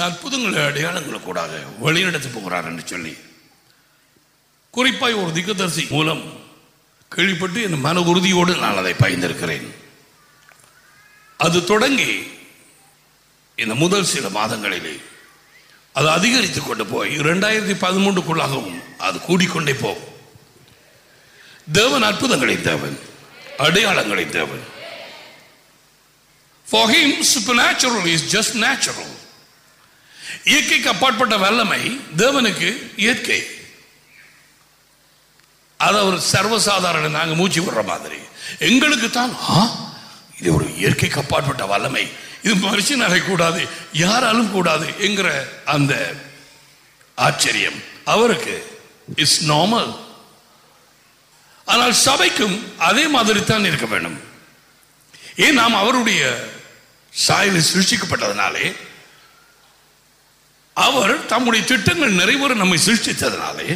அற்புதங்களை அடையாளங்கள் கூடாக வழிநடத்தி போகிறார் என்று சொல்லி குறிப்பாய் ஒரு திக்கதரிசி மூலம் கேள்விப்பட்டு என் மன உறுதியோடு நான் அதை பயந்திருக்கிறேன் அது தொடங்கி இந்த முதல் சில மாதங்களிலே அது அதிகரித்து கொண்டு போய் இரண்டாயிரத்தி பதிமூன்றுக்குள்ளாகவும் அது கூடிக்கொண்டே போகும் தேவன் அற்புதங்களின் தேவன் அடையாளங்களின் தேவன் For him, supernatural is just natural. இயற்கைக்கு அப்பாற்பட்ட வல்லமை தேவனுக்கு இயற்கை அது ஒரு சர்வசாதாரண நாங்க மூச்சு விடுற மாதிரி எங்களுக்கு தான் ஆ, இது ஒரு இயற்கைக்கு அப்பாற்பட்ட வல்லமை இது மனுஷனாலே கூடாது யாராலும் கூடாது என்கிற அந்த ஆச்சரியம் அவருக்கு இஸ் நார்மல் ஆனால் சபைக்கும் அதே மாதிரி தான் இருக்க வேண்டும் ஏன் நாம் அவருடைய சாயலில் சிருஷ்டிக்கப்பட்டதனாலே அவர் தம்முடைய திட்டங்கள் நிறைவேற நம்மை சிருஷ்டித்ததனாலே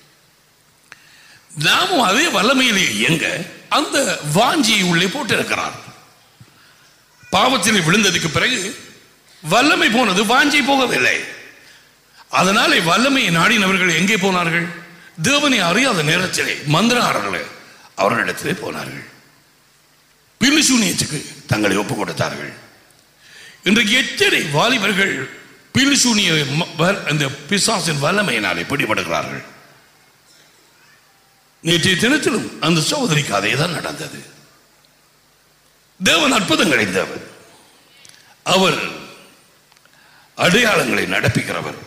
நாமும் அதே வல்லமையிலே இயங்க அந்த வாஞ்சியை உள்ளே போட்டிருக்கிறார் பாவத்தில் விழுந்ததுக்கு பிறகு வல்லமை போனது வாஞ்சி போகவில்லை அதனாலே வல்லமையை நாடினவர்கள் எங்கே போனார்கள் தேவனை அறியாத நேரத்திலே மந்திரகாரர்களே அவர்களிடத்திலே போனார்கள் பிலிசூனியத்துக்கு தங்களை ஒப்புக் கொடுத்தார்கள் இன்றைக்கு எத்தனை வாலிபர்கள் பிலிசூனிய ம- வ- அந்த பிசாசின் வல்லமையினாலே பிடிபடுகிறார்கள் நேற்றைய தினத்திலும் அந்த சகோதரிக்கு அதே தான் நடந்தது தேவன் அற்புதங்களை தேவன் அவர் அடையாளங்களை நடப்பிக்கிறவர்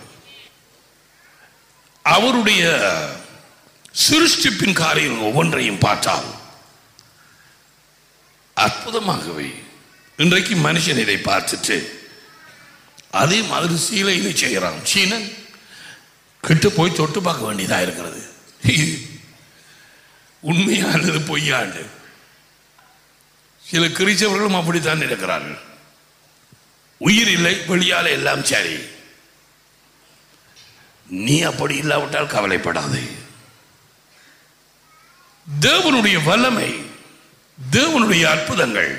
அவருடைய சிருஷ்டிப்பின் காரியம் ஒவ்வொன்றையும் பார்த்தால் அற்புதமாகவே இன்றைக்கு மனுஷன் இதை பார்த்துட்டு அதே மாதிரி சீலையிலே செய்கிறான் சீனன் கிட்ட போய் தொட்டு பார்க்க வேண்டியதா இருக்கிறது இது உண்மையானது பொய்யாண்டு சில கிறிஸ்தவர்களும் அப்படித்தான் இருக்கிறார்கள் உயிர் இல்லை வெளியால எல்லாம் சரி நீ அப்படி இல்லாவிட்டால் கவலைப்படாதே தேவனுடைய வல்லமை தேவனுடைய அற்புதங்கள்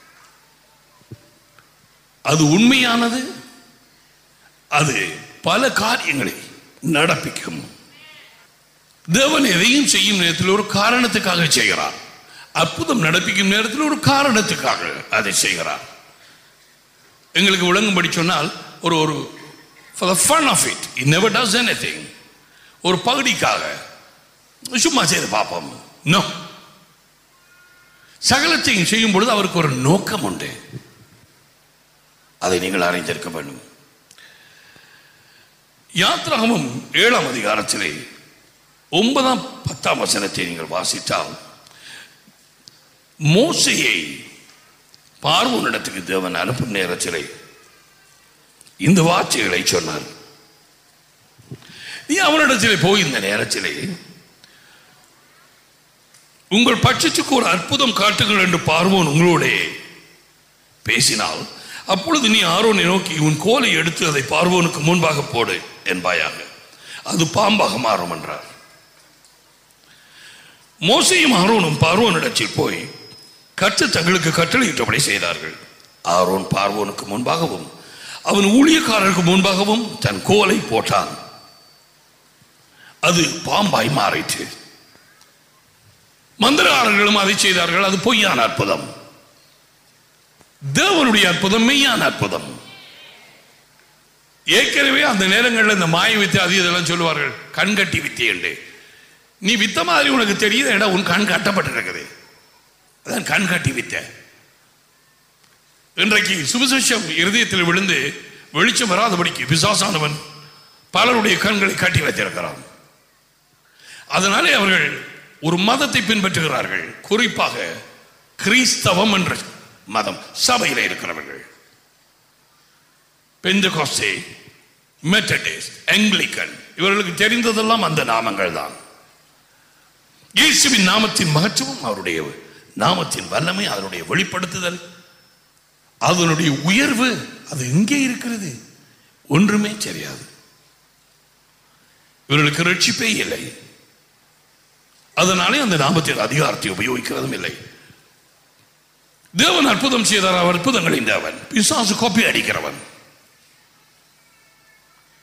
அது உண்மையானது அது பல காரியங்களை நடப்பிக்கும் தேவன் எதையும் செய்யும் நேரத்தில் ஒரு காரணத்துக்காக செய்கிறார் அற்புதம் நடப்பிக்கும் நேரத்தில் ஒரு காரணத்துக்காக அதை செய்கிறார் எங்களுக்கு விளங்கும்படி சொன்னால் ஒரு ஒரு for the fun of it he never does anything ஒரு பகுதிக்காக சும்மா செய்து பார்ப்போம் நோ சகலத்தையும் செய்யும் பொழுது அவருக்கு ஒரு நோக்கம் உண்டு அதை நீங்கள் அறிந்திருக்க வேண்டும் யாத்ராகமம் ஏழாம் அதிகாரத்திலே ஒன்பதாம் பத்தாம் வசனத்தை நீங்கள் வாசித்தால் மோசையை பார்வோனிடத்துக்கு தேவன் அனுப்பும் நேரத்திலே இந்த வார்த்தைகளை சொன்னார் நீ அவனிடத்திலே போய் இந்த நேரத்திலே உங்கள் பட்சத்துக்கு ஒரு அற்புதம் காட்டுங்கள் என்று பார்வோன் உங்களோடே பேசினால் அப்பொழுது நீ ஆரோனை நோக்கி உன் கோலை எடுத்து அதை பார்வோனுக்கு முன்பாக போடு என்பாயாக அது பாம்பாக மாறும் என்றார் மோசையும் ஆரோனும் பார்வோனிடத்தில் போய் கற்று தங்களுக்கு கட்டளையிட்டபடி செய்தார்கள் ஆரோன் பார்வோனுக்கு முன்பாகவும் அவன் ஊழியக்காரருக்கு முன்பாகவும் தன் கோலை போட்டான் அது பாம்பாய் மாறிற்று மந்திரகாரர்களும் அதை செய்தார்கள் அது பொய்யான அற்புதம் தேவனுடைய அற்புதம் மெய்யான அற்புதம் ஏற்கனவே அந்த நேரங்களில் இந்த மாய வித்தை அது இதெல்லாம் சொல்லுவார்கள் கண்கட்டி வித்தை என்று நீ வித்த மாதிரி உனக்கு தெரியுது இடம் உன் கண் கட்டப்பட்டிருக்குது அதான் கண் காட்டி வித்தை இன்றைக்கு சுவிசேஷம் இருதயத்தில் விழுந்து வெளிச்சம் வராதபடிக்கு பிசாசானவன் பலருடைய கண்களை காட்டி வைத்திருக்கிறான் அதனாலே அவர்கள் ஒரு மதத்தை பின்பற்றுகிறார்கள் குறிப்பாக கிறிஸ்தவம் என்ற மதம் சபையில் இருக்கிறவர்கள் பெந்தகோஸ்தே மெத்தடிஸ்ட் ஆங்கிலிக்கன் இவர்களுக்கு தெரிந்ததெல்லாம் அந்த நாமங்கள் தான் இயேசுவின் நாமத்தின் மகத்துவம் அவருடைய நாமத்தின் வல்லமை அதனுடைய வெளிப்படுத்துதல் அதனுடைய உயர்வு அது எங்கே இருக்கிறது ஒன்றுமே தெரியாது இவர்களுக்கு ரட்சிப்பே இல்லை அதனாலே அந்த நாமத்தின் அதிகாரத்தை உபயோகிக்கிறதும் இல்லை தேவன் அற்புதம் செய்தார் அவர் அற்புதங்களின் தேவன் பிசாசு கோப்பி அடிக்கிறவன்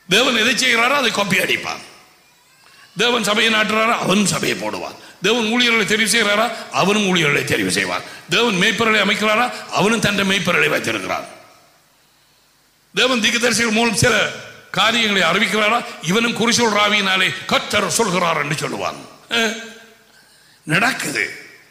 தேவன் எதை செய்கிறாரோ அதை காப்பி அடிப்பான் தேவன் சபையை நாட்டுறாரா அவனும் சபையை போடுவான் தேவன் ஊழியர்களை தெரிவு செய்கிறாரா அவனும் ஊழியர்களை தெரிவு செய்வான் தேவன் மெய்ப்பொருளை அமைக்கிறாரா அவனும் தன்னை மெய்ப்பொருளை வைத்திருக்கிறான் தேவன் தீர்க்கதரிசிகள் மூலம் சில காரியங்களை அறிவிக்கிறாரா இவனும் குறிசோல் ராவியினாலே கத்தர் சொல்கிறார் என்று சொல்லுவான் அஹ், நடக்குது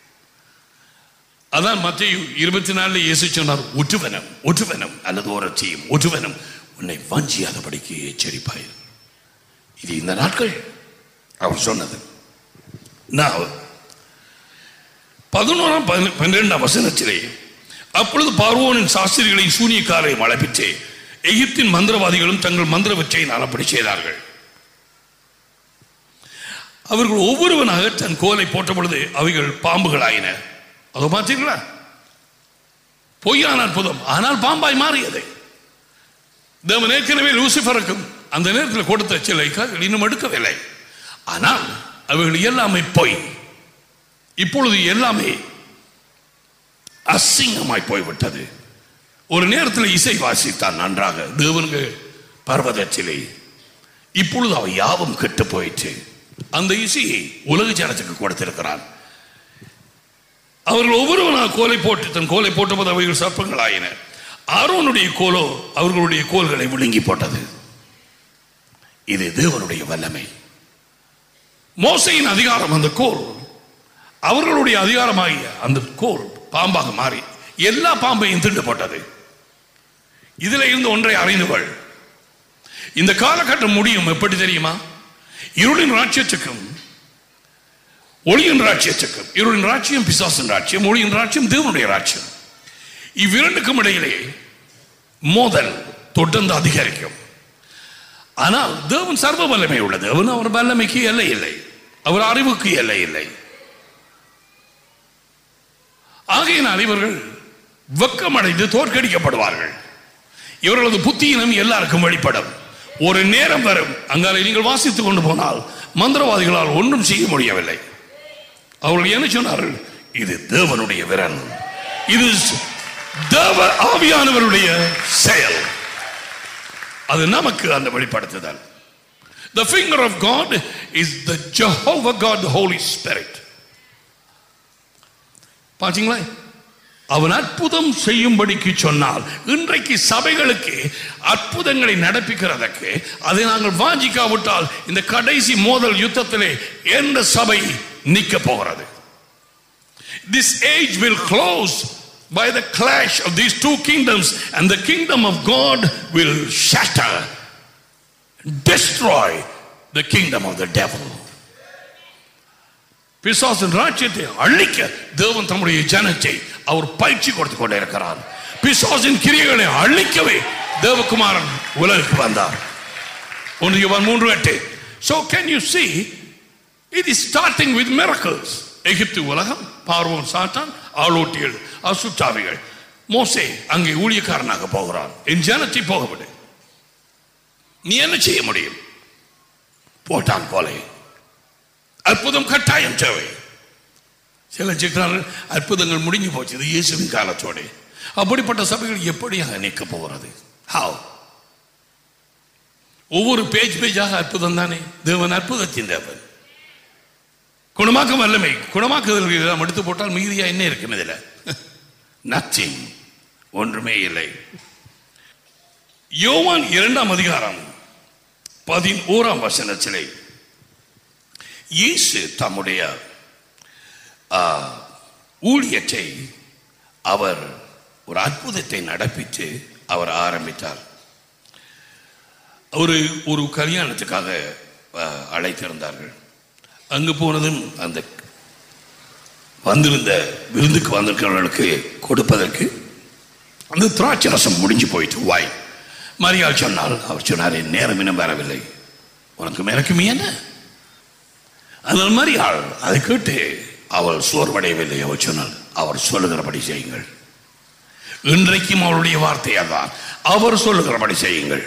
அதான் மத்திய இருபத்தி நாலுல இயேசு சொன்னார் ஒற்றுவனம் ஒற்றுவனம் அல்லது ஓரட்சியும் ஒற்றுவனம் உன்னை வஞ்சியாதபடிக்கு எச்சரிப்பாய் இது இந்த நாட்கள் அவர் சொன்னது நான் பதினோராம் பதின- பன்னிரெண்டாம் வசனத்திலே அப்பொழுது பார்வோனின் சாஸ்திரிகளையும் சூனியக்காரையும் அழைப்பித்து எகிப்தின் மந்திரவாதிகளும் தங்கள் மந்திர வெற்றியை அப்படி செய்தார்கள் அவர்கள் ஒவ்வொருவனாக தன் கோலை போட்ட பொழுது அவைகள் பாம்புகளாயின அதோ பார்த்தீங்களா பொய்யான அற்புதம் ஆனால் பாம்பாய் மாறியது தேவன் ஏற்கனவே லூசிஃபருக்கும் அந்த நேரத்தில் கொடுத்த சில கைகள் இன்னும் எடுக்கவில்லை ஆனால் அவைகள் எல்லாமே பொய் இப்பொழுது எல்லாமே அசிங்கமாய் போய்விட்டது ஒரு நேரத்தில் இசை வாசித்தான் நன்றாக தேவனுக்கு பர்வதத்திலே இப்பொழுது அவை யாவும் கெட்டு போயிற்று அந்த இசையை உலக ஜனத்துக்கு கொடுத்திருக்கிறான் அவர்கள் ஒவ்வொருவனாக கோலை போட்டு தன் கோலை போட்டபோது அவைகள் சர்ப்பங்கள் ஆயின ஆரோனுடைய கோலோ அவர்களுடைய கோல்களை விழுங்கி போட்டது இது தேவனுடைய வல்லமை மோசையின் அதிகாரம் அந்த கோல் அவர்களுடைய அதிகாரமாகிய அந்த கோல் பாம்பாக மாறி எல்லா பாம்பையும் திண்டு போட்டது இதுல இருந்து ஒன்றை அறிந்து கொள் இந்த காலகட்டம் முடியும் எப்படி தெரியுமா இருளின் ராட்சியத்துக்கும் ஒளியின் ராட்சியத்துக்கும் இருளின் ராட்சியம் பிசாசின் ராட்சியம் ஒளியின் ராட்சியம் தேவனுடைய ராட்சியம் இவ்விரண்டுக்கும் இடையிலே மோதல் தொடர்ந்து அதிகரிக்கும் ஆனால் தேவன் சர்வ வல்லமை உள்ளது அவன் அவர் வல்லமைக்கு எல்லை இல்லை அவர் அறிவுக்கு எல்லை இல்லை ஆகையினால் இவர்கள் வெக்கமடைந்து தோற்கடிக்கப்படுவார்கள் இவர்களது புத்தியினம் எல்லாருக்கும் வெளிப்படும் ஒரு நேரம் வரும் அங்காலே நீங்கள் வாசித்துக் கொண்டு போனால் மந்திரவாதிகளால் ஒன்றும் செய்ய முடியவில்லை அவர்கள் என்ன சொன்னார்கள் இது தேவனுடைய விரல் இது தேவ ஆவியானவருடைய செயல் அது நமக்கு அந்த வெளிப்படுத்துதல் The finger of God is the Jehovah God, the Holy Spirit. பாத்தீங்களா அவன் அற்புதம் செய்யும்படிக்கு சொன்னால் இன்றைக்கு சபைகளுக்கு அற்புதங்களை நடப்பிக்கிறதற்கு அதை நாங்கள் வாஞ்சிக்காவிட்டால் இந்த கடைசி மோதல் யுத்தத்திலே எந்த சபை நிற்க போகிறது This age will close by the clash of these two kingdoms, and the kingdom of God will shatter, destroy the kingdom of the devil. பிசாசின் ராஜ்யத்தை அழிக்க தேவன் தம்முடைய ஜனத்தை அவர் பயிற்சி கொடுத்து கொண்டே இருக்கிறார் பிசாசின் கிரியைகளை அழிக்கவே தேவகுமாரன் உலகுக்கு வந்தார் ஒன்று யோவான் மூன்று எட்டு so can you see it is starting with miracles எகிப்து உலகம் பார்வோன் சாத்தான் ஆளோட்டிகள் அசுத்தாவிகள் மோசே அங்கே ஊழியக்காரனாக போகிறான் என் ஜனத்தை போகவிடு நீ என்ன செய்ய முடியும் போட்டான் போலே அற்புதம் கட்டாயம் தேவை சில சிக்கிறார்கள் அற்புதங்கள் முடிஞ்சு போச்சு இது இயேசுவின் காலத்தோட அப்படிப்பட்ட சபைகள் எப்படியாக நிற்க போகிறது ஹாவ் ஒவ்வொரு பேஜ் பேஜாக அற்புதம் தானே தேவன் அற்புதத்தின் தேவன் குணமாக்க வல்லமை குணமாக்குதல் எல்லாம் எடுத்து போட்டால் மீதியா என்ன இருக்கும் இதுல நத்திங் ஒன்றுமே இல்லை யோவான் இரண்டாம் அதிகாரம் பதினோராம் வசனத்திலே இயேசு தம்முடைய ஆ, ஊழியத்தை அவர் ஒரு அற்புதத்தை நடப்பித்து அவர் ஆரம்பித்தார் ஒரு ஒரு கல்யாணத்துக்காக ஆ, அழைத்திருந்தார்கள் அங்கு போனதும் அந்த வந்திருந்த விருந்துக்கு வந்திருக்கிறவர்களுக்கு கொடுப்பதற்கு அந்த திராட்சை ரசம் முடிஞ்சு போயிட்டு வாய் மரியாள் சொன்னால் அவர் சொன்னார் என் நேரம் இன்னும் வரவில்லை உனக்கு எனக்குமே என்ன அதனால் மரியாள் அதை கேட்டு அவள் சோர்வடையவில்லை அவர் சொன்னாள் அவர் சொல்லுகிறபடி செய்யுங்கள் இன்றைக்கும் அவருடைய வார்த்தை அதான் அவர் சொல்லுகிறபடி செய்யுங்கள்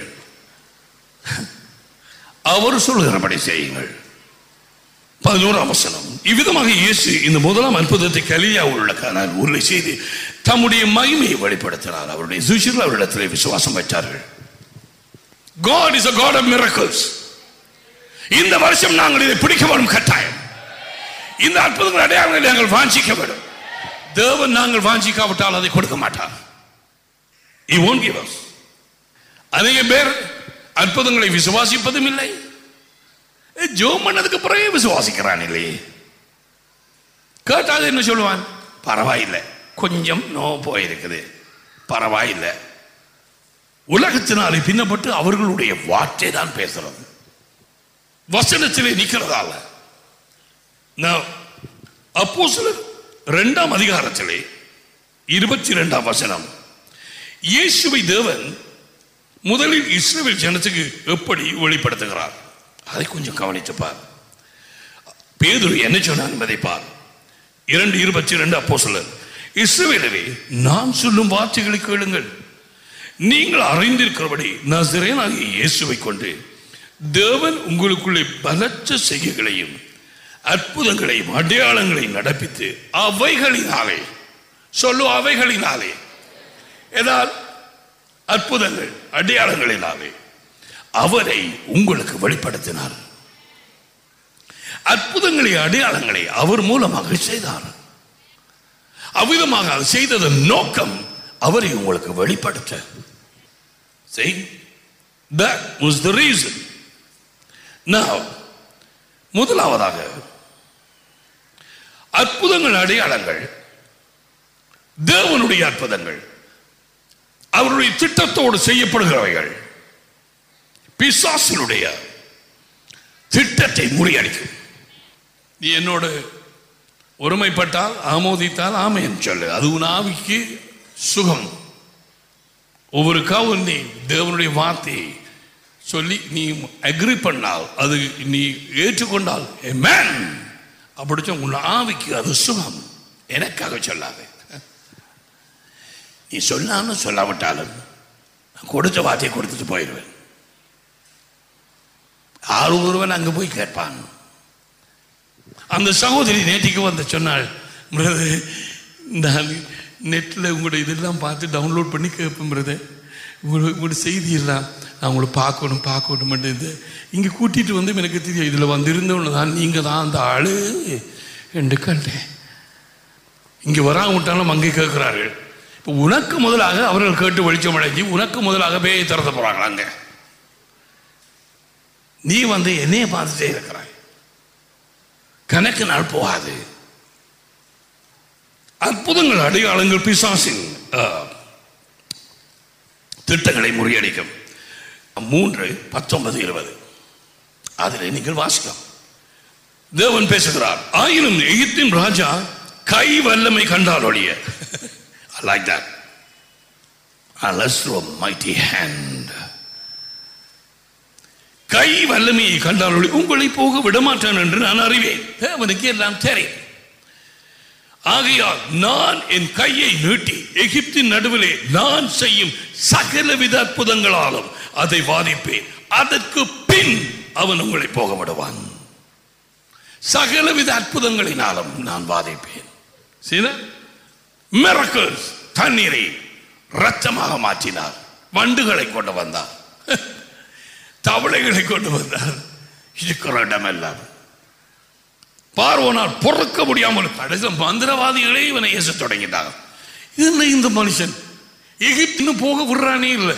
அவர் சொல்லுகிறபடி செய்யுங்கள் பதினோராம் வசனம் இவ்விதமாக இயேசு இந்த முதலாம் அற்புதத்தை கலியாவில் உள்ள காணால் உருளை செய்து தம்முடைய மகிமையை வெளிப்படுத்தினார் அவருடைய சுஷில் அவரிடத்திலே விசுவாசம் வைத்தார்கள் God is a God of miracles. இந்த வருஷம் நாங்கள் இதை பிடிக்க வேண்டும் கட்டாயம் இந்த அற்புதங்கள் அடையாளங்களை நாங்கள் வாஞ்சிக்க வேண்டும் தேவன் நாங்கள் வாஞ்சிக்காவிட்டால் அதை கொடுக்க மாட்டார் He won't give us. அநேக பேர் அற்புதங்களை விசுவாசிப்பதும் இல்லை ஜோம் பண்ணதுக்கு பிறகு விசுவாசிக்கிறான் இல்லையே கேட்டால் என்ன சொல்லுவான் பரவாயில்லை கொஞ்சம் நோ போயிருக்குது பரவாயில்லை உலகத்தினாலே பின்னப்பட்டு அவர்களுடைய வார்த்தை தான் பேசுறது வசனத்திலே நிற்கிறதால அப்போ சிலர் இரண்டாம் அதிகாரத்திலே இருபத்தி இரண்டாம் வசனம் இயேசுவை தேவன் முதலில் இஸ்ரவேல் ஜனத்துக்கு எப்படி வெளிப்படுத்துகிறார் அதை கொஞ்சம் கவனித்து பார் பேதுரு என்ன சொன்னான் என்பதை பார் இரண்டு இருபத்தி இரண்டு அப்போ சிலர் இஸ்ரவேலரே நான் சொல்லும் வார்த்தைகளை கேளுங்கள் நீங்கள் அறிந்திருக்கிறபடி நசரேனாகிய இயேசுவை கொண்டு தேவன் உங்களுக்குள்ளே பலத்த செய்கைகளையும் அற்புதங்களையும் அடையாளங்களையும் நடப்பித்து அவைகளினாலே சொல்லு அவைகளினாலே ஏதால் அற்புதங்கள் அடையாளங்களினாலே அவரை உங்களுக்கு வெளிப்படுத்தினார் அற்புதங்களை அடையாளங்களை அவர் மூலமாக செய்தார் அவ்விதமாக அது செய்ததன் நோக்கம் அவரை உங்களுக்கு வெளிப்படுத்த See? That was the reason. Now, முதலாவதாக அற்புதங்கள் அடையாளங்கள் தேவனுடைய அற்புதங்கள் அவருடைய திட்டத்தோடு செய்யப்படுகிறவைகள் பிசாசினுடைய திட்டத்தை முறியடிக்கும் நீ என்னோடு ஒருமைப்பட்டால் ஆமோதித்தால் ஆமையன் சொல்லு அது உன் ஆவிக்கு சுகம் ஒவ்வொரு காவும் நீ தேவனுடைய வார்த்தையை சொல்லி நீ அக்ரி பண்ணால் அது நீ ஏற்றுக்கொண்டால் மேன் அப்படி உன் ஆவிக்கு அது சுகம் எனக்காக சொல்லாது நீ சொல்லாமல் சொல்லாவிட்டாலும் நான் கொடுத்த வார்த்தையை கொடுத்துட்டு போயிடுவேன் ஆறு ஒருவன் அங்கே போய் கேட்பான் அந்த சகோதரி நேற்றுக்கு வந்து சொன்னாள் பிரதர் நான் நெட்டில் உங்களுடைய இதெல்லாம் பார்த்து டவுன்லோட் பண்ணி கேட்பேன் பிரதர் உங்களோட உங்களோட செய்தி எல்லாம் நான் உங்களை பார்க்கணும் பார்க்கணும் இது இங்கே கூட்டிகிட்டு வந்து எனக்கு தெரியும் இதில் வந்திருந்தவனு தான் நீங்கள் தான் அந்த ஆளு என்று கண்டேன் இங்கே வராம விட்டாலும் அங்கே கேட்கிறார்கள் இப்போ உனக்கு முதலாக அவர்கள் கேட்டு வெளிச்சம் அடைஞ்சு உனக்கு முதலாக பேயை திறந்து போகிறாங்க அங்கே நீ வந்து என்னைய பார்த்துட்டே இருக்கிறாய் கணக்கு நாள் போகாது அற்புதங்கள் அடையாளங்கள் பிசாசின் ஆ, திட்டங்களை முறியடிக்கும் மூன்று பத்தொன்பது இருபது அதில் நீங்கள் வாசிக்கலாம் தேவன் பேசுகிறார் ஆயினும் எகிப்தின் ராஜா கை வல்லமை கண்டால் ஒழிய like that unless through a mighty hand கை வல்லமையை கண்டால் ஒழிய உங்களை போக விடமாட்டான் என்று நான் அறிவேன் தேவனுக்கு எல்லாம் தெரியும் ஆகையால் நான் என் கையை நீட்டி எகிப்தின் நடுவிலே நான் செய்யும் சகலவித அற்புதங்களாலும் அதை வாதிப்பேன் அதற்கு பின் அவன் உங்களை போக விடுவான் சகலவித அற்புதங்களினாலும் நான் வாதிப்பேன் சில miracles தண்ணீரை ரத்தமாக மாற்றினார் வண்டுகளை கொண்டு வந்தார் தவளைகளை கொண்டு வந்தார் இருக்கிற இடமெல்லாம் பார்வோனால் பொறுக்க முடியாமல் கடைசி மந்திரவாதிகளே இவனை ஏச தொடங்கிட்டாங்க என்ன இந்த மனுஷன் எகிப்துன்னு போக விடுறானே இல்லை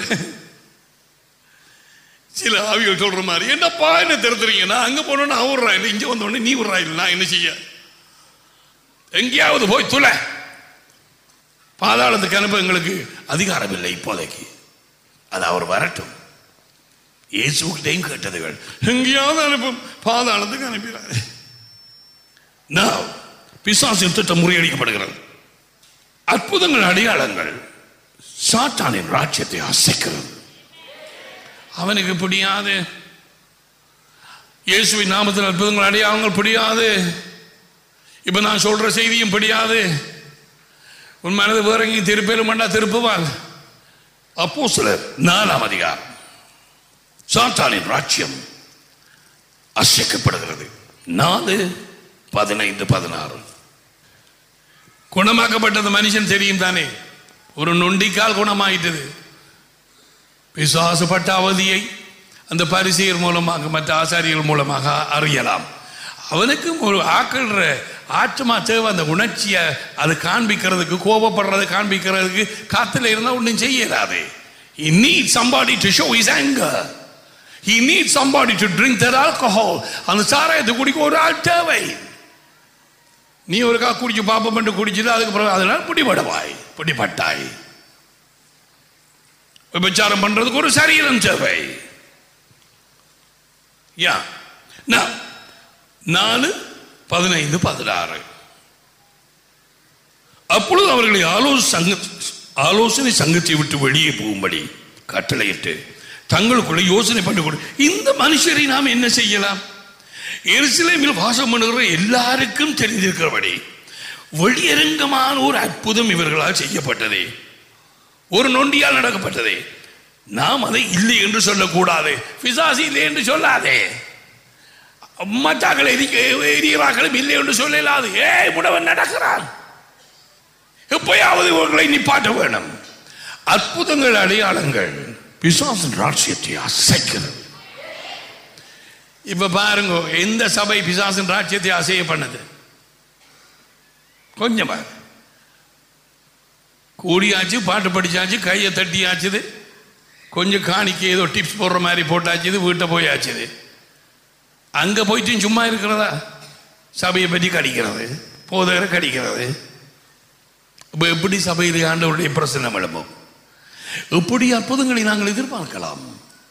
சில ஆவிகள் சொல்ற மாதிரி என்னப்பா என்ன திறத்துறீங்க நான் அங்க போனோன்னு அவன் விடுறான் இல்லை இங்க வந்த உடனே நீ விடுறா இல்லை நான் என்ன செய்ய எங்கேயாவது போய் துளை பாதாளத்துக்கு அனுப்ப எங்களுக்கு அதிகாரம் இல்லை இப்போதைக்கு அது அவர் வரட்டும் இயேசுகிட்டையும் கேட்டதுகள் எங்கேயாவது அனுப்பும் பாதாளத்துக்கு அனுப்பிடாரு நான் பிசாசின் திட்டம் முறியடிக்கப்படுகிறது அற்புதங்கள் அடையாளங்கள் சாத்தானின் ராஜ்யத்தை அசைக்கிறது அவனுக்கு பிடியாது இயேசுவின் நாமத்தில் அற்புதங்கள் அடையாளங்கள் பிடியாது இப்ப நான் சொல்ற செய்தியும் பிடியாது உன் மனது வேற எங்கேயும் திருப்பேரும் வேண்டா திருப்புவாங்க அப்போ சிலர் நாலாம் அதிகாரம் சாத்தானின் ராஜ்யம் அசைக்கப்படுகிறது நாலு பதினைந்து பதினாறு குணமாக்கப்பட்டது மனுஷன் தெரியும் தானே ஒரு நொண்டிக்கால் குணமாயிட்டது பிசாசுப்பட்ட அவதியை அந்த பரிசெயர் மூலமாக மற்ற ஆசாரியர்கள் மூலமாக அறியலாம் அவனுக்கும் ஒரு ஆக்கிற ஆத்மா தேவை அந்த உணர்ச்சியை அது காண்பிக்கிறதுக்கு கோபப்படுறதை காண்பிக்கிறதுக்கு காத்துல இருந்தா ஒன்றும் செய்யலாது He needs somebody to show his anger. He needs somebody to drink that alcohol. அந்த சாராயத்தை குடிக்க ஒரு ஆள் தேவை நீ ஒரு கா குடிச்சு பாப்பம் பண்ணி குடிச்சுட்டு அதுக்கப்புறம் அதனால பிடிபடவாய் பிடிபட்டாய் விபச்சாரம் பண்றதுக்கு ஒரு சரீரம் தேவை யா Now, நாலு பதினைந்து பதினாறு அப்பொழுது அவர்களை ஆலோசனை சங்க ஆலோசனை சங்கத்தை விட்டு வெளியே போகும்படி கட்டளையிட்டு தங்களுக்குள்ள யோசனை பண்ணி கொடு இந்த மனுஷரை நாம் என்ன செய்யலாம் எருசலேமில் வாசம் பண்ணுகிற எல்லாருக்கும் தெரிந்திருக்கிறபடி வெளியரங்கமான ஒரு அற்புதம் இவர்களால் செய்யப்பட்டதே ஒரு நொண்டியால் நடக்கப்பட்டதே நாம் அதை இல்லை என்று சொல்லக்கூடாது பிசாசி இல்லை என்று சொல்லாதே மற்றாக்கள் எரிகிறார்களும் இல்லை என்று சொல்லலாது ஏ முடவன் நடக்கிறான் எப்பயாவது இவர்களை நிப்பாட்ட வேணும் அற்புதங்கள் அடையாளங்கள் பிசாசின் ராட்சியத்தை அசைக்கிறது இப்ப பாருங்க எந்த சபை பிசாசின் ராட்சியத்தை அசைய பண்ணது கொஞ்சம் பாரு கூடியாச்சு பாட்டு படிச்சாச்சு கையை தட்டியாச்சுது கொஞ்சம் காணிக்கு ஏதோ டிப்ஸ் போடுற மாதிரி போட்டாச்சுது வீட்டை போயாச்சுது அங்க போயிட்டு சும்மா இருக்கிறதா சபையை பற்றி கடிக்கிறது போதகரை கடிக்கிறது இப்போ எப்படி சபையில் ஆண்டவருடைய பிரசனம் எழும்பும் எப்படி அற்புதங்களை நாங்கள் எதிர்பார்க்கலாம்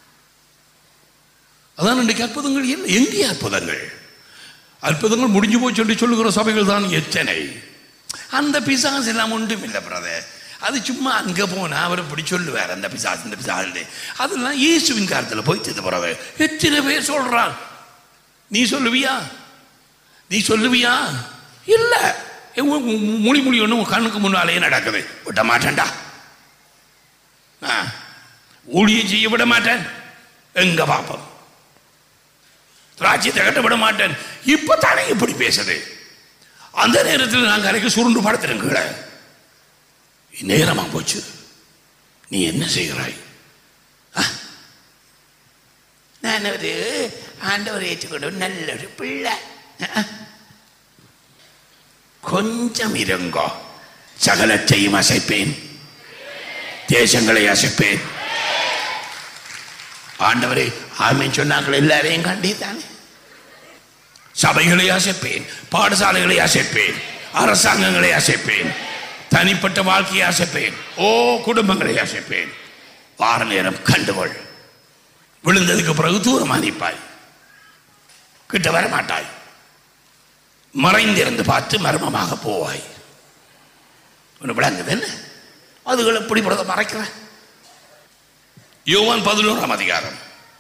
அதான் இன்றைக்கு அற்புதங்கள் இல்லை எங்கே அற்புதங்கள் அற்புதங்கள் முடிஞ்சு போச்சு என்று சொல்லுகிற சபைகள் தான் எத்தனை அந்த பிசாஸ் எல்லாம் ஒன்றும் இல்லை பிரதர் அது சும்மா அங்கே போனா அவர் இப்படி சொல்லுவார் அந்த பிசாஸ் இந்த பிசாஸ் அதெல்லாம் இயேசுவின் காலத்தில் போயிட்டு பிறகு எத்தனை பேர் சொல்றான் நீ சொல்லுவியா நீ சொல்லுவியா இல்ல உ- உ- மொழி மொழி ஒன்று உன் கண்ணுக்கு முன்னாலேயே நடக்குது விட மாட்டேன்டா ஆ, ஊழியம் செய்ய விட மாட்டேன் எங்க பாப்போம் ராஜ்யத்தை கட்ட விட மாட்டேன் இப்ப தானே இப்படி பேசுது அந்த நேரத்தில் நான் கரைக்கு சுருண்டு படுத்துருங்க நேரமா போச்சு நீ என்ன செய்கிறாய் நான் ஒரு ஆண்டவர் ஏற்றுக்கொண்டு நல்ல ஒரு பிள்ளை அஹ். கொஞ்சம் இருங்கோ சகலத்தையும் அசைப்பேன் தேசங்களை அசைப்பேன் ஆண்டவரே ஆமீன் சொன்னார்கள் எல்லாரையும் கண்டித்தானே சபைகளை அசைப்பேன் பாடசாலைகளை அசைப்பேன் அரசாங்கங்களை அசைப்பேன் தனிப்பட்ட வாழ்க்கையை அசைப்பேன் ஓ குடும்பங்களை அசைப்பேன் வார நேரம் கண்டுகொள் விழுந்ததுக்கு பிறகு தூரமா நிற்பாய் கிட்ட வர மாட்டாய் மறைந்திருந்து பார்த்து மர்மமாக போவாய் ஒன்று விளங்குது என்ன அதுகள் எப்படி பிறகு மறைக்கிற யோவான் பதினோராம் அதிகாரம்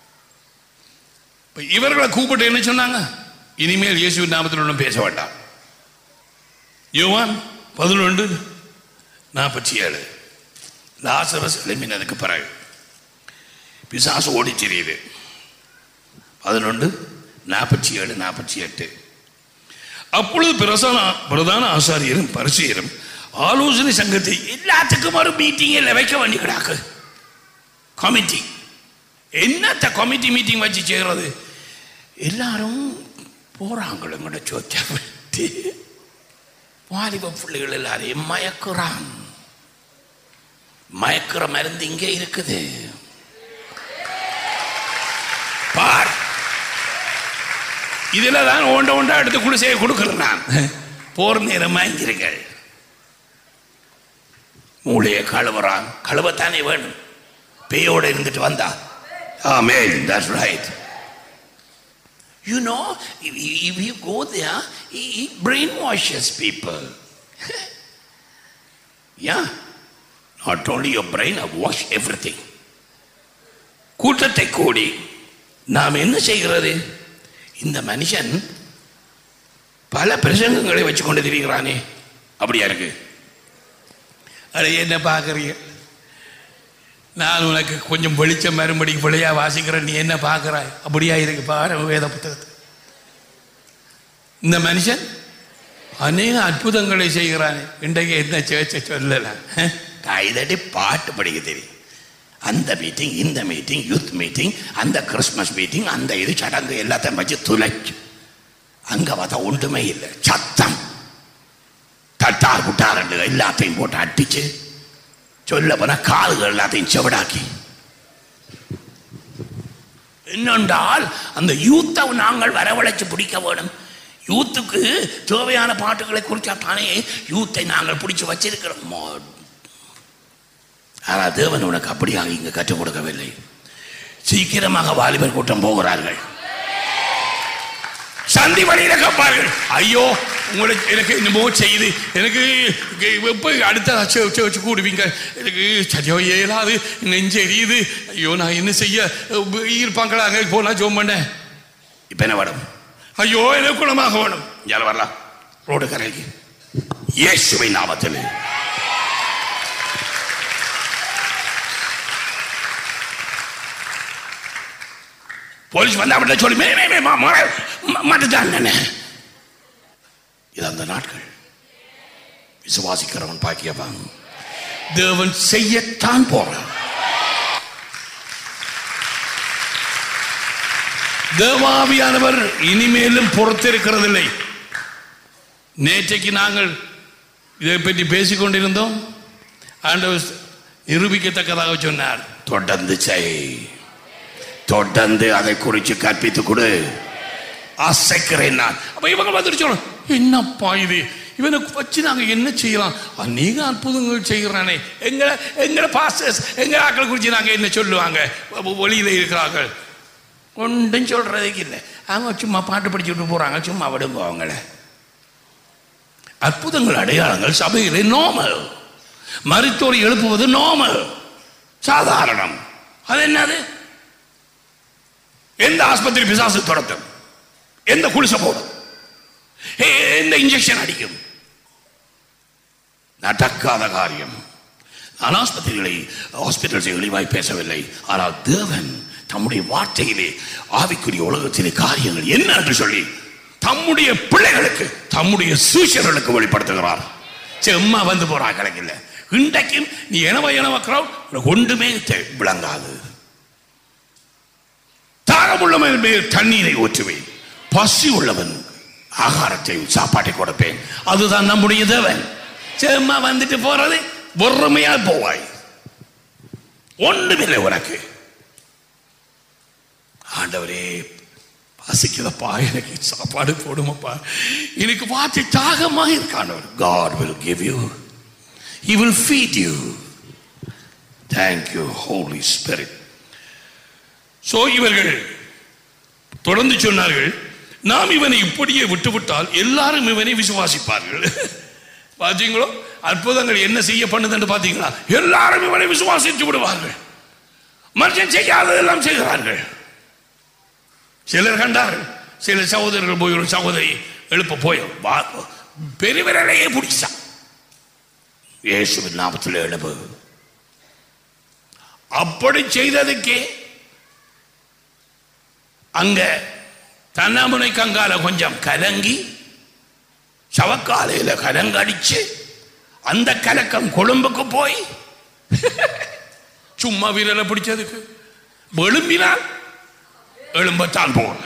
இப்ப இவர்களை கூப்பிட்டு என்ன சொன்னாங்க இனிமேல் இயேசுவின் நாமத்தில் ஒன்றும் பேச வேண்டாம் யோவான் பதினொன்று நாற்பத்தி ஏழு லாசரஸ் எழுப்பினதுக்கு பிறகு பிசாசு ஓடி தெரியுது பதினொன்று நாற்பத்தி ஏழு நாற்பத்தி எட்டு அப்பொழுது பிரதான பிரதான ஆசாரியரும் பரிசெயரும் ஆலோசனை சங்கத்தை எல்லாத்துக்கும் ஒரு மீட்டிங்கில் வைக்க வேண்டி கிடாக்கு கமிட்டி என்னத்த கமிட்டி மீட்டிங் வச்சு செய்கிறது எல்லாரும் போறாங்களோ எங்கட சோச்சா விட்டு வாலிப பிள்ளைகள் எல்லாரையும் மயக்குறான் மயக்குற மருந்து இங்கே இருக்குது பார் இதுல தான் ஒண்ட ஒண்டா எடுத்து குடிசையை கொடுக்கிறேன் நான் போர் நேரம் வாங்கிருங்கள் மூளையை கழுவுறான் கழுவத்தானே வேணும் பேயோட இருந்துட்டு வந்தா amen that's right You know, if, if you go there, he, he brainwashes people. yeah. Not only your brain, I wash everything. கூட்டத்தை கூடி நாம் என்ன செய்கிறது இந்த மனுஷன் பல பிரசங்கங்களை வச்சு கொண்டு திரிகிறானே அப்படியா இருக்கு அட என்ன பார்க்குறீங்க நான் உனக்கு கொஞ்சம் வெளிச்சம் வரும்படி பிள்ளையா வாசிக்கிறேன் நீ என்ன பார்க்குறாய் அப்படியா இருக்கு பாரு வேத புத்தகத்தை இந்த மனுஷன் அநேக அற்புதங்களை செய்கிறானே இன்றைக்கு என்ன சேர்ச்ச சொல்லலாம் கைதட்டி பாட்டு படிக்க தெரியும் அந்த மீட்டிங் இந்த மீட்டிங் யூத் மீட்டிங் அந்த கிறிஸ்மஸ் மீட்டிங் அந்த இது சடங்கு எல்லாத்தையும் வச்சு துளைச்சு அங்க பார்த்தா ஒன்றுமே இல்லை சத்தம் தட்டார் குட்டார் எல்லாத்தையும் போட்டு அடிச்சு சொல்ல போனா கால்கள் எல்லாத்தையும் செவடாக்கி என்னென்றால் அந்த யூத்தை நாங்கள் வரவழைச்சு பிடிக்க வேணும் யூத்துக்கு தேவையான பாட்டுகளை குறிச்சா தானே யூத்தை நாங்கள் பிடிச்சு வச்சிருக்கிறோம் ஆனால் தேவன் உனக்கு அப்படியாக இங்கு கற்றுக் கொடுக்கவில்லை சீக்கிரமாக வாலிபர் கூட்டம் போகிறார்கள் சந்தி வழியில கேட்பார்கள் ஐயோ உங்களுக்கு எனக்கு என்னமோ செய்யுது எனக்கு எப்போ அடுத்த வச்சு வச்சு கூடுவீங்க எனக்கு சரியோ இயலாது நெஞ்சு எரியுது ஐயோ நான் என்ன செய்ய இருப்பாங்களா அங்கே போனா ஜோம் பண்ணேன் இப்போ என்ன வேணும் ஐயோ எனக்கு குணமாக வேணும் யாரும் வரலாம் ரோடு கரைக்கு இயேசுவை நாமத்தில் போலீஸ் வந்தா அவர்கிட்ட சொல்லி மே மே மே மா மாட்டுட்டான் இது அந்த நாட்கள் விசுவாசிக்கிறவன் பாக்கியவான் தேவன் செய்யத்தான் போறான் தேவாவியானவர் இனிமேலும் பொறுத்திருக்கிறதில்லை நேற்றைக்கு நாங்கள் இதை பற்றி பேசிக் கொண்டிருந்தோம் ஆண்டவர் நிரூபிக்கத்தக்கதாக சொன்னார் தொடர்ந்து செய் தொடர்ந்து அதை குறித்து கற்பித்து கொடு அசைக்கிறேன் நான் அப்ப இவங்க வந்துட்டு சொல்லணும் என்னப்பா இது இவனை வச்சு நாங்க என்ன செய்யலாம் அநேக அற்புதங்கள் செய்கிறானே எங்களை எங்களை பாஸ்டர்ஸ் எங்க ஆக்களை குறித்து நாங்க என்ன சொல்லுவாங்க ஒளியில இருக்கிறார்கள் ஒன்றும் சொல்றதுக்கு இல்லை அவங்க சும்மா பாட்டு படிச்சுட்டு போறாங்க சும்மா விடுங்க அவங்கள அற்புதங்கள் அடையாளங்கள் சபையிலே நோமல் மருத்துவரை எழுப்புவது நோமல் சாதாரணம் அது என்னது எந்த ஆஸ்பத்திரி பிசாசு துரத்தும் எந்த குளிச போடும் எந்த இன்ஜெக்ஷன் அடிக்கும் நடக்காத காரியம் நான் ஆஸ்பத்திரிகளை ஹாஸ்பிட்டல்ஸை இழிவாய் பேசவில்லை ஆனால் தேவன் தம்முடைய வார்த்தையிலே ஆவிக்குரிய உலகத்திலே காரியங்கள் என்ன என்று சொல்லி தம்முடைய பிள்ளைகளுக்கு தம்முடைய சூஷர்களுக்கு வெளிப்படுத்துகிறார் செம்மா வந்து போறா கணக்கில் இன்றைக்கும் நீ எனவ எனவ கிரௌட் ஒன்றுமே விளங்காது தாகமுள்ளவன் மேல் தண்ணீரை ஊற்றுவேன் பசி உள்ளவன் ஆகாரத்தை சாப்பாட்டை கொடுப்பேன் அதுதான் நம்முடைய தேவன் சும்மா வந்துட்டு போறது பொறுமையா போவாய் ஒன்றுமில்லை உனக்கு ஆண்டவரே பசிக்குதப்பா எனக்கு சாப்பாடு போடுமப்பா எனக்கு வார்த்தை தாகமா இருக்கு ஆண்டவர் God will give you He will feed you Thank you Holy Spirit so இவர்கள் தொடர்ந்து சொன்னார்கள் நாம் இவனை இப்படியே விட்டுவிட்டால் எல்லாரும் இவனை விசுவாசிப்பார்கள் பார்த்தீங்களோ அற்புதங்கள் என்ன செய்ய பண்ணுதுன்னு பார்த்தீங்களா எல்லாரும் இவனை விசுவாசித்து விடுவார்கள் மனுஷன் செய்யாததெல்லாம் செய்கிறார்கள் சிலர் கண்டார்கள் சில சகோதரர்கள் போய் ஒரு சகோதரி எழுப்ப போய் பெருவிரலையே பிடிச்சான் இயேசுவின் நாமத்தில் எழுப்பு அப்படி செய்ததுக்கே அங்க தன்னாமுனை கங்கால கொஞ்சம் கலங்கி சவக்காலையில கலங்கடிச்சு அந்த கலக்கம் கொழும்புக்கு போய் சும்மா வீரரை பிடிச்சதுக்கு எழும்பினால் எழும்பத்தான் போகணும்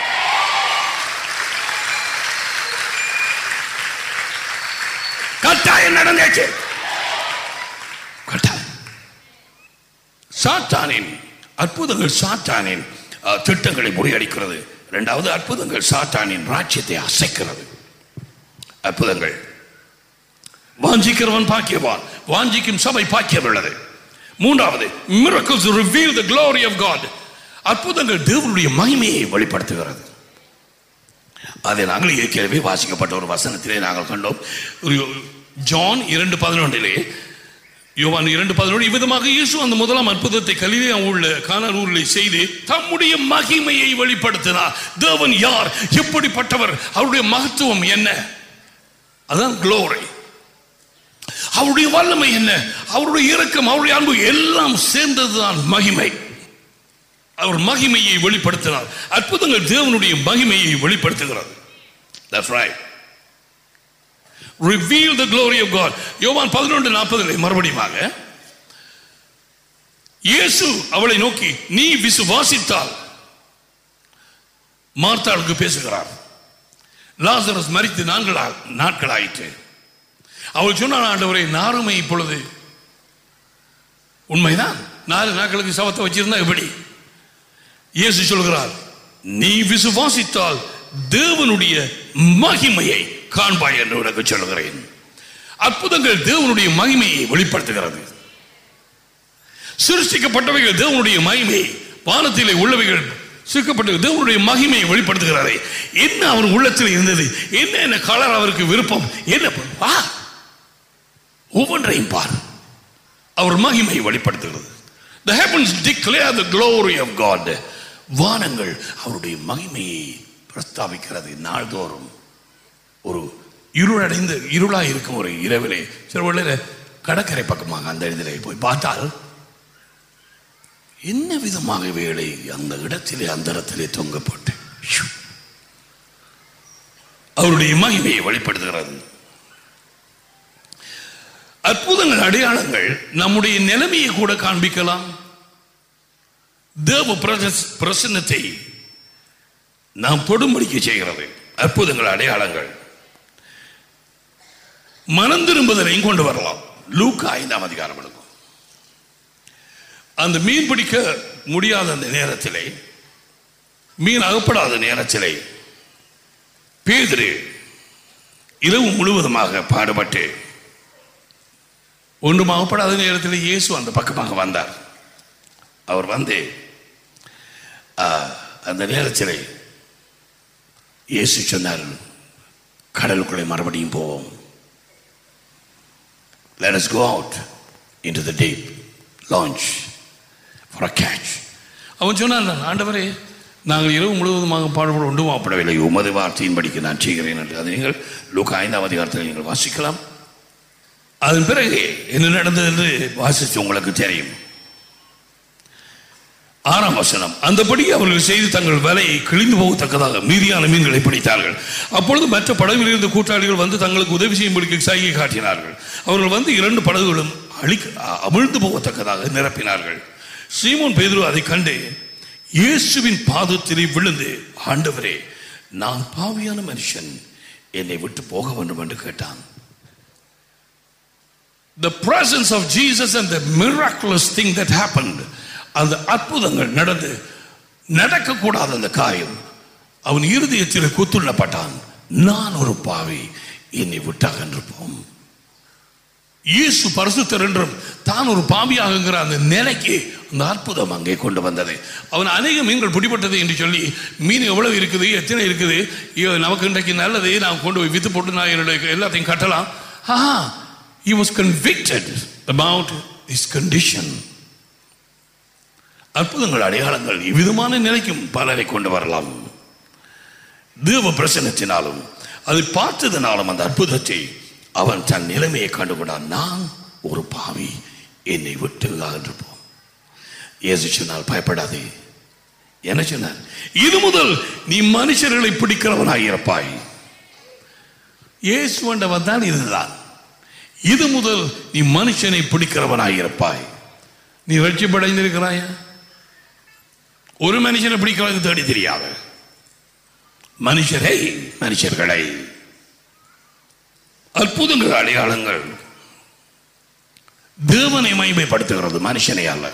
கட்டாயம் நடந்துச்சு கட்டாயம் சாத்தானின் அற்புதங்கள் சாத்தானின் அஹ், திட்டங்களை முறியடிக்கிறது இரண்டாவது அற்புதங்கள் சாத்தானின் ராஜ்யத்தை அசைக்கிறது அற்புதங்கள் வாஞ்சிக்கிறவன் பாக்கியவான் வாஞ்சிக்கும் சபை பாக்கியம் உள்ளது மூன்றாவது miracles reveal the glory of God அற்புதங்கள் தேவனுடைய மகிமையை வெளிப்படுத்துகிறது அதை நாங்கள் ஏற்கனவே வாசிக்கப்பட்ட ஒரு வசனத்திலே நாங்கள் கண்டோம் ஒரு ஜான் இரண்டு பதினொன்றிலே யோவான் இரண்டு பதினொன்று இவ்விதமாக இயேசு அந்த முதலாம் அற்புதத்தை கலிலே உள்ள கானான் ஊரில் செய்து தம்முடைய மகிமையை வெளிப்படுத்தினார் தேவன் யார் எப்படிப்பட்டவர் அவருடைய மகத்துவம் என்ன அதான் க்ளோரி அவருடைய வல்லமை என்ன அவருடைய இரக்கம் அவருடைய அன்பு எல்லாம் சேர்ந்ததுதான் மகிமை அவர் மகிமையை வெளிப்படுத்தினார் அற்புதங்கள் தேவனுடைய மகிமையை வெளிப்படுத்துகிறது That's right. Reveal the glory of God. யோவான் பதினொன்று நாற்பதில் மறுபடியுமாக இயேசு அவளை நோக்கி நீ விசுவாசித்தால் மார்த்தாளுக்கு பேசுகிறார் லாசரஸ் மரித்து நான்களா நாட்களாயிற்று அவள் சொன்னாள் ஆண்டவரே நாருமை இப்பொழுது உண்மைதான் நாலு நாட்களுக்கு சவத்தை வச்சிருந்தா எப்படி இயேசு சொல்கிறார் நீ விசுவாசித்தால் தேவனுடைய மகிமையை காண்பாய் என்று உனக்கு சொல்கிறேன் அற்புதங்கள் தேவனுடைய மகிமையை வெளிப்படுத்துகிறது சிருஷ்டிக்கப்பட்டவைகள் தேவனுடைய மகிமையை வானத்திலே உள்ளவைகள் சிக்கப்பட்ட தேவனுடைய மகிமையை வெளிப்படுத்துகிறாரே என்ன அவர் உள்ளத்தில் இருந்தது என்ன என்ன கலர் அவருக்கு விருப்பம் என்ன வா ஒவ்வொன்றையும் பார் அவர் மகிமையை வெளிப்படுத்துகிறது The heavens declare the glory of God. வானங்கள் அவருடைய மகிமையை பிரஸ்தாபிக்கிறது நாள்தோறும் ஒரு இருளடைந்து இருளா இருக்கும் ஒரு இரவிலே சில வேளையில கடற்கரை பக்கமாக அந்த இடத்திலே போய் பார்த்தால் என்ன விதமாக வேலை அந்த இடத்திலே அந்த இடத்திலே தொங்கப்பட்டு ஷு. அவருடைய மகிமையை வெளிப்படுத்துகிறது அற்புதங்கள் அடையாளங்கள் நம்முடைய நிலைமையை கூட காண்பிக்கலாம் தேவ பிரச- பிரசன்னத்தை நாம் தொடும்படிக்க செய்கிறது அற்புதங்கள் அடையாளங்கள் மனம் திரும்புதலையும் கொண்டு வரலாம் லூக்கா ஐந்தாம் அதிகாரம் எடுக்கும் அந்த மீன் பிடிக்க முடியாத அந்த நேரத்திலே மீன் அகப்படாத நேரத்திலே பேதுரு இரவு முழுவதுமாக பாடுபட்டு ஒன்றும் அகப்படாத நேரத்தில் இயேசு அந்த பக்கமாக வந்தார் அவர் வந்து ஆ, அந்த நேரத்தில் இயேசு சொன்னார் கடலுக்குள்ளே மறுபடியும் போவோம் let us go out into the deep launch for a catch அவன் சொன்னான் ஆண்டவரே நாங்கள் இரவு முழுவதுமாக பாடுபட ஒன்றும் ஆப்படவில்லை உமது வார்த்தையின்படிக்கு நான் செய்கிறேன் என்று அதை நீங்கள் லூக்கா ஐந்தாம் அதிகாரத்தில் நீங்கள் வாசிக்கலாம் அதன் பிறகு என்ன நடந்தது என்று வாசித்து உங்களுக்கு தெரியும் ஆறாம் வசனம் அந்தபடி அவர்கள் செய்து தங்கள் வலையை கிழிந்து போகத்தக்கதாக மீதியான மீன்களை பிடித்தார்கள் அப்பொழுது மற்ற படகில் இருந்த கூட்டாளிகள் வந்து தங்களுக்கு உதவி செய்யும்படிக்கு சைகை காட்டினார்கள் அவர்கள் வந்து இரண்டு படகுகளும் அழிக்க அமிழ்ந்து போகத்தக்கதாக நிரப்பினார்கள் சீமோன் பேதுரு அதை கண்டு இயேசுவின் பாதத்திலே விழுந்து ஆண்டவரே நான் பாவியான மனுஷன் என்னை விட்டு போக வேண்டும் என்று கேட்டான் the presence of Jesus and the miraculous thing that happened அந்த அற்புதங்கள் நடந்து நடக்கக்கூடாத அந்த காயம் அவன் இருதயத்தில் குத்துள்ளப்பட்டான் நான் ஒரு பாவி என்னை விட்டாக இருப்போம் இயேசு பரிசுத்தர் என்றும் தான் ஒரு பாவியாகுங்கிற அந்த நிலைக்கு அந்த அற்புதம் அங்கே கொண்டு வந்தது அவன் அநேக மீன்கள் பிடிபட்டது என்று சொல்லி மீன் எவ்வளவு இருக்குது எத்தனை இருக்குது ஐயோ, நமக்கு இன்றைக்கு நல்லது நான் கொண்டு போய் வித்து போட்டு நான் என்னுடைய எல்லாத்தையும் கட்டலாம் ஆஹா he was convicted about his condition அற்புதங்கள் அடையாளங்கள் இவ்விதமான நிலைக்கும் பலரை கொண்டு வரலாம் தேவ பிரசனத்தினாலும் அதை பார்த்ததினாலும் அந்த அற்புதத்தை அவன் தன் நிலைமையை கண்டுகொண்டான் நான் ஒரு பாவி என்னை விட்டு அகன்றுப்போம் இயேசு சொன்னால் பயப்படாதே என்ன சொன்னார் இது முதல் நீ மனுஷர்களை பிடிக்கிறவனாய் இருப்பாய் இயேசுவண்டவன் தான் இதுதான் இது முதல் நீ மனுஷனை பிடிக்கிறவனாய் இருப்பாய் நீ வெற்றிப்படைந்திருக்கிறாயா ஒரு மனுஷனை பிடிக்கிறது தேடி தெரியாது மனுஷரை மனுஷர்களை அற்புதங்கள் அடையாளங்கள் தேவனை மகிமைப்படுத்துகிறது மனுஷனை அல்ல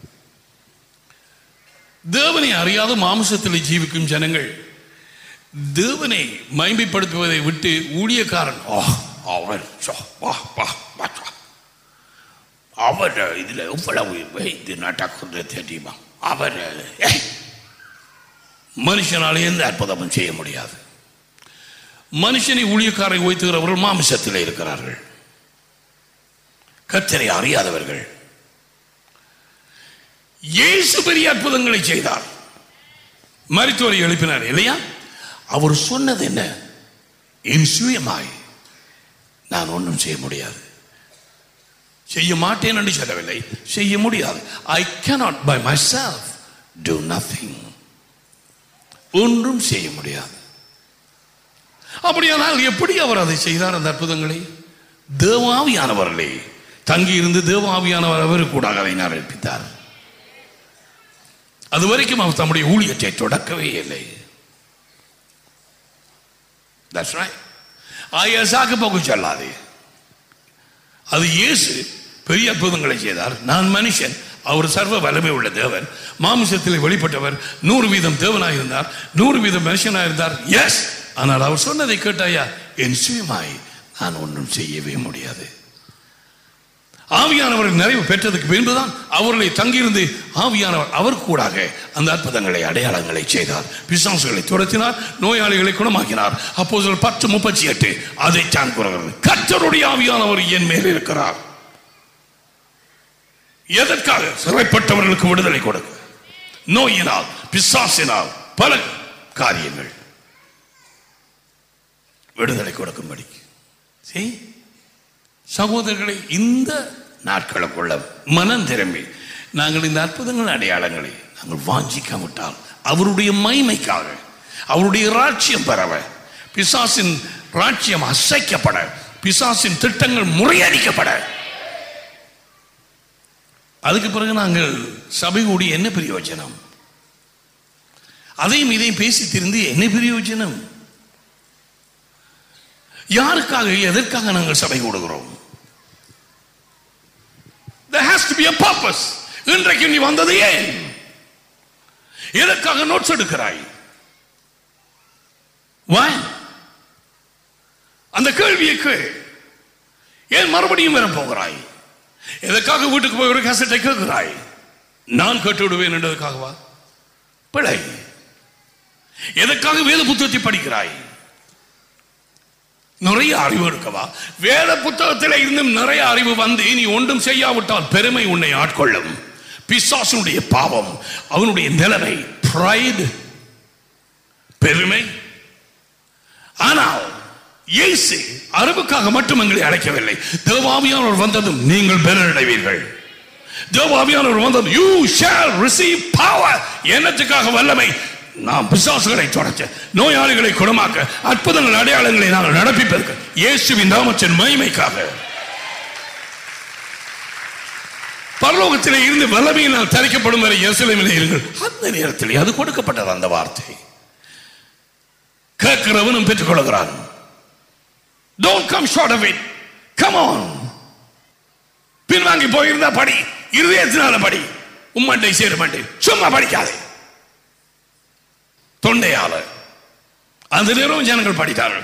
தேவனை அறியாத மாம்சத்தில் ஜீவிக்கும் ஜனங்கள் தேவனை மகிமைப்படுத்துவதை விட்டு ஊழியக்காரன் "ஆ, அவர் சோ, வா, வா, வா, சோ." அவர் இதுல எவ்வளவு வைத்து நடக்கிறது தெரியுமா அவர் ஏய், மனுஷனால எந்த அற்புதமும் செய்ய முடியாது மனுஷனை ஊழியக்காரை வைத்துகிறவர்கள் மாமிசத்தில் இருக்கிறார்கள் கத்தரை அறியாதவர்கள் இயேசு பெரிய அற்புதங்களை செய்தார் மருத்துவரை எழுப்பினார் இல்லையா அவர் சொன்னது என்ன என் சுயமாய் நான் ஒன்றும் செய்ய முடியாது செய்ய மாட்டேன் என்று சொல்லவில்லை செய்ய முடியாது ஐ cannot by myself do nothing ஒன்றும் செய்ய முடியாது அப்படியானால் எப்படி அவர் அதை செய்தார் அந்த அற்புதங்களை தேவாவியானவர்களே தங்கி இருந்து தேவாவியானவர் அவருக்கு கூட அதை நடப்பித்தார் அது வரைக்கும் அவர் தம்முடைய ஊழியத்தை தொடக்கவே இல்லை That's right. ஆயசாக்கு போக சொல்லாது அது இயேசு பெரிய அற்புதங்களை செய்தார் நான் மனுஷன் அவர் சர்வ வல்லமை உள்ள தேவன் மாமிசத்தில் வெளிப்பட்டவர் நூறு வீதம் தேவனாக இருந்தார் நூறு வீதம் மனுஷனாக இருந்தார் எஸ் ஆனால் அவர் சொன்னதை கேட்டாயா என் சுயமாய் நான் ஒன்றும் செய்யவே முடியாது ஆவியானவர் நிறைவு பெற்றதுக்கு பின்புதான் அவர்களை தங்கியிருந்து ஆவியானவர் அவர் கூடாக அந்த அற்புதங்களை அடையாளங்களை செய்தார் பிசாசுகளை துரத்தினார் நோயாளிகளை குணமாக்கினார் அப்போ பத்து முப்பத்தி எட்டு அதை தான் கூறுகிறது கர்த்தருடைய ஆவியானவர் என் மேல் இருக்கிறார் எதற்காக சிறைப்பட்டவர்களுக்கு விடுதலை கொடுக்க நோயினால் பிசாசினால் பல காரியங்கள் விடுதலை கொடுக்கும்படி See? சகோதரர்களை இந்த நாட்களுக்குள்ள மனம் திரும்பி நாங்கள் இந்த அற்புதங்கள் அடையாளங்களை நாங்கள் வாஞ்சிக்காவிட்டால் அவருடைய மைமைக்காக அவருடைய ராட்சியம் பெறவ பிசாசின் ராட்சியம் அசைக்கப்பட பிசாசின் திட்டங்கள் முறையடிக்கப்பட அதுக்கு பிறகு நாங்கள் சபை கூடி என்ன பிரயோஜனம் அதையும் இதையும் பேசி திரிந்து என்ன பிரயோஜனம் யாருக்காக எதற்காக நாங்கள் சபை கூடுகிறோம் There has to be a purpose. இன்றைக்கு நீ வந்தது ஏன் எதற்காக நோட்ஸ் எடுக்கிறாய் Why? அந்த கேள்வியை கேள் ஏன் மறுபடியும் வர போகிறாய் எதற்காக வீட்டுக்கு போய் ஒரு கேசட்டை கேட்கிறாய் நான் கேட்டு விடுவேன் என்றதுக்காகவா பிழை எதற்காக வேத புத்தகத்தை படிக்கிறாய் நிறைய அறிவு இருக்கவா வேத புத்தகத்தில் இருந்தும் நிறைய அறிவு வந்து நீ ஒன்றும் செய்யாவிட்டால் பெருமை உன்னை ஆட்கொள்ளும் பிசாசனுடைய பாவம் அவனுடைய நிலைமை pride பெருமை ஆனால் இயேசு அறிவுக்காக மட்டும் எங்களை அழைக்கவில்லை தேவாவியானவர் வந்ததும் நீங்கள் பெறடைவீர்கள் தேவாவியானவர் வந்ததும் யூ ஷால் ரிசீவ் பவர் என்னத்துக்காக வல்லமை நாம் பிசாசுகளை தொடச்ச நோயாளிகளை குணமாக்க அற்புதங்கள் அடையாளங்களை நாங்கள் நடப்பிப்பதற்கு இயேசுவின் நாமத்தின் மகிமைக்காக பரலோகத்திலே இருந்து வல்லமையினால் தரிக்கப்படும் வரை எருசலேமிலே இருங்கள் அந்த நேரத்தில் அது கொடுக்கப்பட்டது அந்த வார்த்தை கேட்கிறவனும் பெற்றுக் கொள்கிறான் Don't come short of it. Come on. பின்வாங்கி போயிருந்தா படி இருதயத்தினால படி உம்மண்டை சேருமண்டை சும்மா படிக்காதே தொண்டையால அந்த நேரம் ஜனங்கள் படித்தார்கள்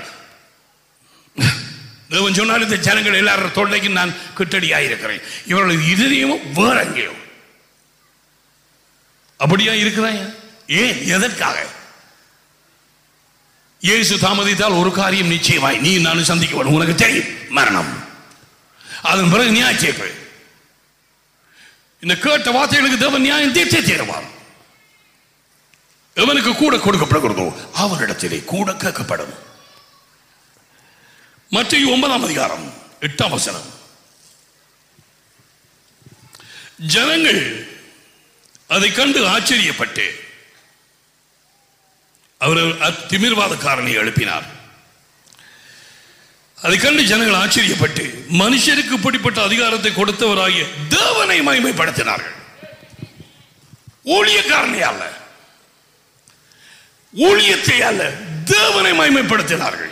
தேவன் சொன்னால் இந்த ஜனங்கள் எல்லாரும் தொண்டைக்கு நான் கிட்டடியாக இருக்கிறேன் இவர்கள் இதயமும் வேற எங்கேயோ அப்படியா இருக்கிறான் ஏன் எதற்காக இயேசு தாமதித்தால் ஒரு காரியம் நிச்சயமாய் நீ நானும் சந்திக்க வேண்டும் உனக்கு தெரியும் மரணம் அதன் பிறகு நியாய தீர்ப்பு இந்த கேட்ட வார்த்தைகளுக்கு தேவன் நியாயம் தீர்த்தே தீருவார் எவனுக்கு கூட கொடுக்கப்படுகிறதோ அவனிடத்திலே கூட கேட்கப்படும் மத்திய ஒன்பதாம் அதிகாரம் எட்டாம் வசனம் ஜனங்கள் அதை கண்டு ஆச்சரியப்பட்டு அவர் அத்- திமிர்வாதக்காரனை எழுப்பினார் அதை கண்டு ஜனங்கள் ஆச்சரியப்பட்டு மனுஷருக்கு இப்படிப்பட்ட அதிகாரத்தை கொடுத்தவராகிய தேவனை மகிமைப்படுத்தினார்கள் ஊழியக்காரனை அல்ல ஊழியத்தை அல்ல தேவனை மகிமைப்படுத்தினார்கள்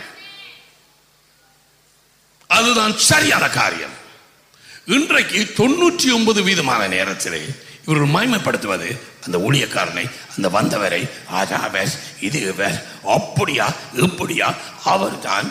அதுதான் சரியான காரியம் இன்றைக்கு தொண்ணூற்றி ஒன்பது வீதமான நேரத்திலே இவர்கள் மகிமைப்படுத்துவது அந்த ஊழியக்காரனை அந்த வந்தவரை ஆஜாவர் இது இவர் அப்படியா இப்படியா அவர் தான்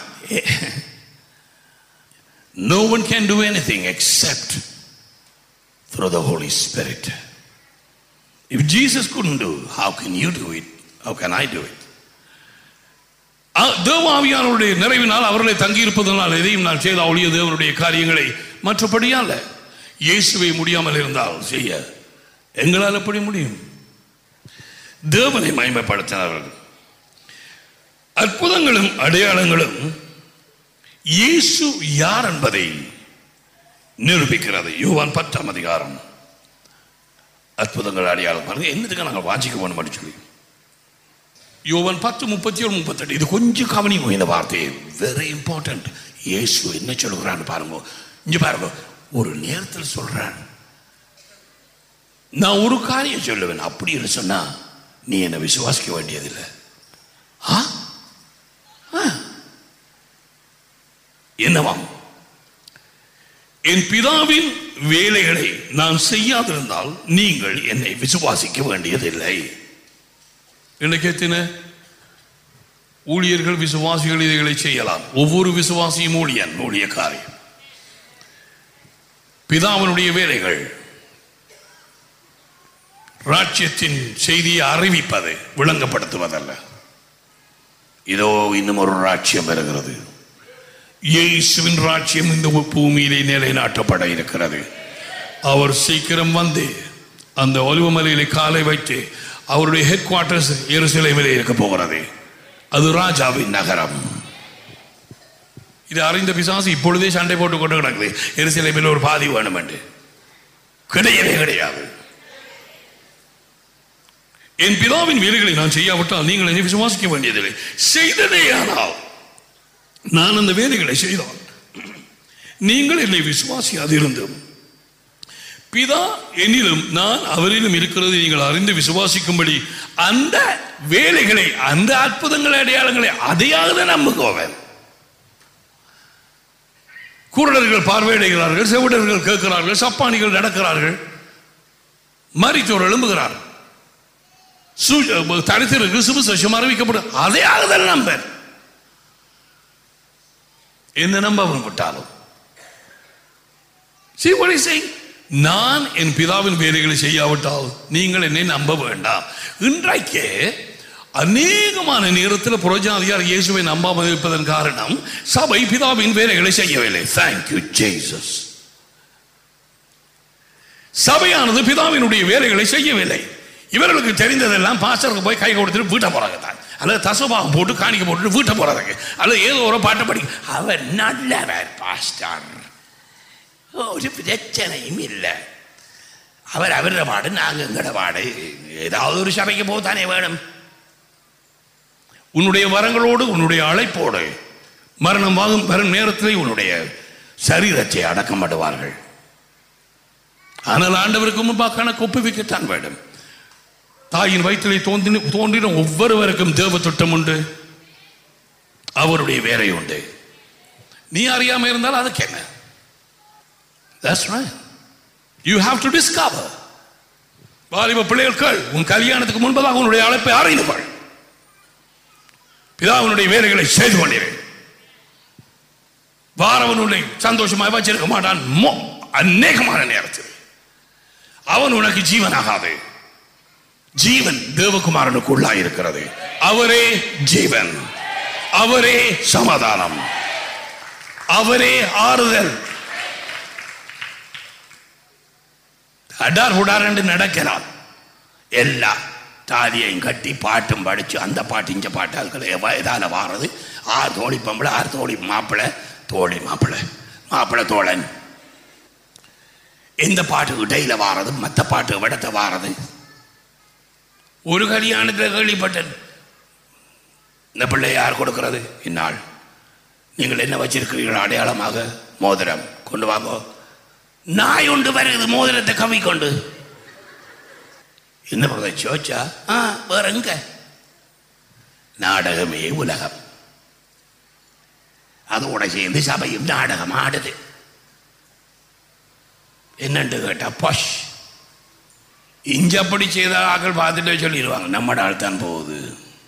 No one can do anything except through the Holy Spirit. If Jesus couldn't do, how can you do it? How can I do it? ஆ- தேவாவியானவருடைய நிறைவினால் அவர்களை தங்கியிருப்பதனால் எதையும் நான் செய்த ஒழிய தேவனுடைய காரியங்களை மற்றபடியால இயேசுவை முடியாமல் இருந்தால் செய்ய எங்களால் எப்படி முடியும் தேவனை மகிமைப்படுத்தினார்கள் அற்புதங்களும் அடையாளங்களும் இயேசு யார் என்பதை நிரூபிக்கிறது யோவான் பத்தாம் அதிகாரம் அற்புதங்கள் அடையாளம் பாருங்க என்னதுக்கு நாங்கள் வாஞ்சிக்க வேணும் சொல்லி யோவான் பத்து முப்பத்தி ஒரு முப்பத்தெட்டு இது கொஞ்சம் கவனிங்க இந்த வார்த்தையை வெரி இம்பார்ட்டன்ட் இயேசு என்ன சொல்லுகிறான்னு பாருங்க இங்க பாருங்க ஒரு நேரத்தில் சொல்றான் நான் ஒரு காரியம் சொல்லுவேன் அப்படின்னு சொன்னா நீ என்னை விசுவாசிக்க வேண்டியதில்லை ஆ ஆ. என்னவாம் என் பிதாவின் வேலைகளை நான் செய்யாதிருந்தால் நீங்கள் என்னை விசுவாசிக்க வேண்டியதில்லை என்ன கேத்தின ஊழியர்கள் விசுவாசிகள் இதைகளை செய்யலாம் ஒவ்வொரு விசுவாசியும் ஊழியன் ஊழியக்காரி பிதாவினுடைய வேலைகள் ராஜ்யத்தின் செய்தியை அறிவிப்பது விளங்கப்படுத்துவதல்ல இதோ இன்னும் ஒரு ராஜ்யம் வருகிறது இயேசுவின் ராஜ்யம் இந்த பூமியிலே நிலைநாட்டப்பட இருக்கிறது அவர் சீக்கிரம் வந்து அந்த ஒலிவமலையிலே காலை வைத்து அவருடைய ஹெட் குவார்டர்ஸ் எருசலேமிலே இருக்க போகிறது அது ராஜாவின் நகரம் இது அறிந்த பிசாசு இப்பொழுதே சண்டை போட்டு கொண்டு கிடக்குது எருசலேமில் ஒரு பாதி வேணும் என்று கிடையவே கிடையாது என் பிதாவின் வேலைகளை நான் செய்யாவிட்டால் நீங்கள் என்னை விசுவாசிக்க வேண்டியதில்லை செய்ததே ஆனால் நான் அந்த வேலைகளை செய்தால் நீங்கள் என்னை விசுவாசியாதிருந்தும் பிதா என்னிலும் நான் அவரிலும் இருக்கிறது நீங்கள் அறிந்து விசுவாசிக்கும்படி அந்த வேலைகளை அந்த அற்புதங்களை அடையாளங்களை அதையாக நம்புகோவன் குருடர்கள் பார்வையிடுகிறார்கள் செவிடர்கள் கேட்கிறார்கள் சப்பானிகள் நடக்கிறார்கள் மரித்தோர் எழும்புகிறார் தரித்திற்கு சுபசம் அறிவிக்கப்படும் அதையாக நம்பர் என்ன நம்பாவிட்டாலும் See what he's saying? நான் என் பிதாவின் வேலைகளை செய்யாவிட்டால் நீங்கள் என்னை நம்ப வேண்டாம் இன்றைக்கு அநேகமான நேரத்தில் புறஜாதியார் இயேசுவை நம்பாமல் இருப்பதன் காரணம் சபை பிதாவின் வேலைகளை செய்யவில்லை தேங்க்யூ ஜேசஸ் சபையானது பிதாவினுடைய வேலைகளை செய்யவில்லை இவர்களுக்கு தெரிந்ததெல்லாம் பாஸ்டருக்கு போய் கை கொடுத்துட்டு வீட்டை போறாங்க தான் அல்லது தசபாகம் போட்டு காணிக்க போட்டுட்டு வீட்டை போறதுக்கு அல்லது ஏதோ ஒரு பாட்டை படி அவர் நல்லவர் பாஸ்டர் ஒரு பிரச்சனையும் இல்லை அவர் அவரோட பாடு நாங்கள் எங்கட பாடு ஏதாவது ஒரு சபைக்கு போகத்தானே வேணும் உன்னுடைய வரங்களோடு உன்னுடைய அழைப்போடு மரணம் வாங்கும் வரும் நேரத்தில் உன்னுடைய சரீரத்தை அடக்கம் பண்ணுவார்கள் ஆனால் ஆண்டவருக்கு முன்பாக கணக்கு ஒப்புவிக்கத்தான் வேண்டும் தாயின் வயிற்றிலே தோன்றி தோன்றின ஒவ்வொருவருக்கும் தேவ திட்டம் உண்டு அவருடைய வேலை உண்டு நீ அறியாம இருந்தால் அதுக்கு என்ன That's right. You have to discover. வாலிப பிள்ளைகள் உன் கல்யாணத்துக்கு முன்பதாக உன்னுடைய அழைப்பை அறிந்து கொள் பிதாவினுடைய வேலைகளை செய்து கொண்டிரு வாரவன் உன்னை சந்தோஷமாக வச்சிருக்க மாட்டான் மோ- அநேகமான நேரத்தில் அவன் உனக்கு ஜீவனாகாது ஜீவன் தேவகுமாரனுக்குள்ளா இருக்கிறது அவரே ஜீவன் அவரே சமாதானம் அவரே ஆறுதல் அடார் உடாரண்டு நடக்கலாம் எல்லாம் தாலியையும் கட்டி பாட்டும் படிச்சு அந்த பாட்டு இந்த பாட்டு அதுக்குள்ள வயதால வாரது ஆறு தோழி பொம்பளை ஆறு தோழி மாப்பிள்ளை தோழி மாப்பிள்ளை மாப்பிள்ளை தோழன் எந்த பாட்டு இடையில வாரது மற்ற பாட்டு விடத்த வாரது ஒரு கல்யாணத்தில் கேள்விப்பட்டேன் இந்த பிள்ளை யார் கொடுக்கிறது இந்நாள் நீங்கள் என்ன வச்சிருக்கிறீர்கள் அடையாளமாக மோதிரம் கொண்டு வாங்கோ நாய் உண்டு வருகிறது மோதிரத்தை கவி கொண்டு என்ன பிரதர் சோச்சா ஆ வேற எங்க நாடகமே உலகம் அதோட சேர்ந்து சபையும் நாடகம் ஆடுது என்னண்டு கேட்டா பஷ் இஞ்ச அப்படி செய்த ஆக்கள் பார்த்துட்டு சொல்லிடுவாங்க நம்மட ஆள் தான் போகுது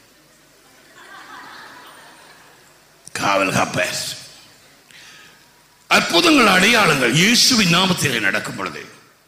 காவல் காப்பர் அற்புதங்கள் அடையாளங்கள் இயேசுவின் நாமத்திலே நடக்கும் பொழுது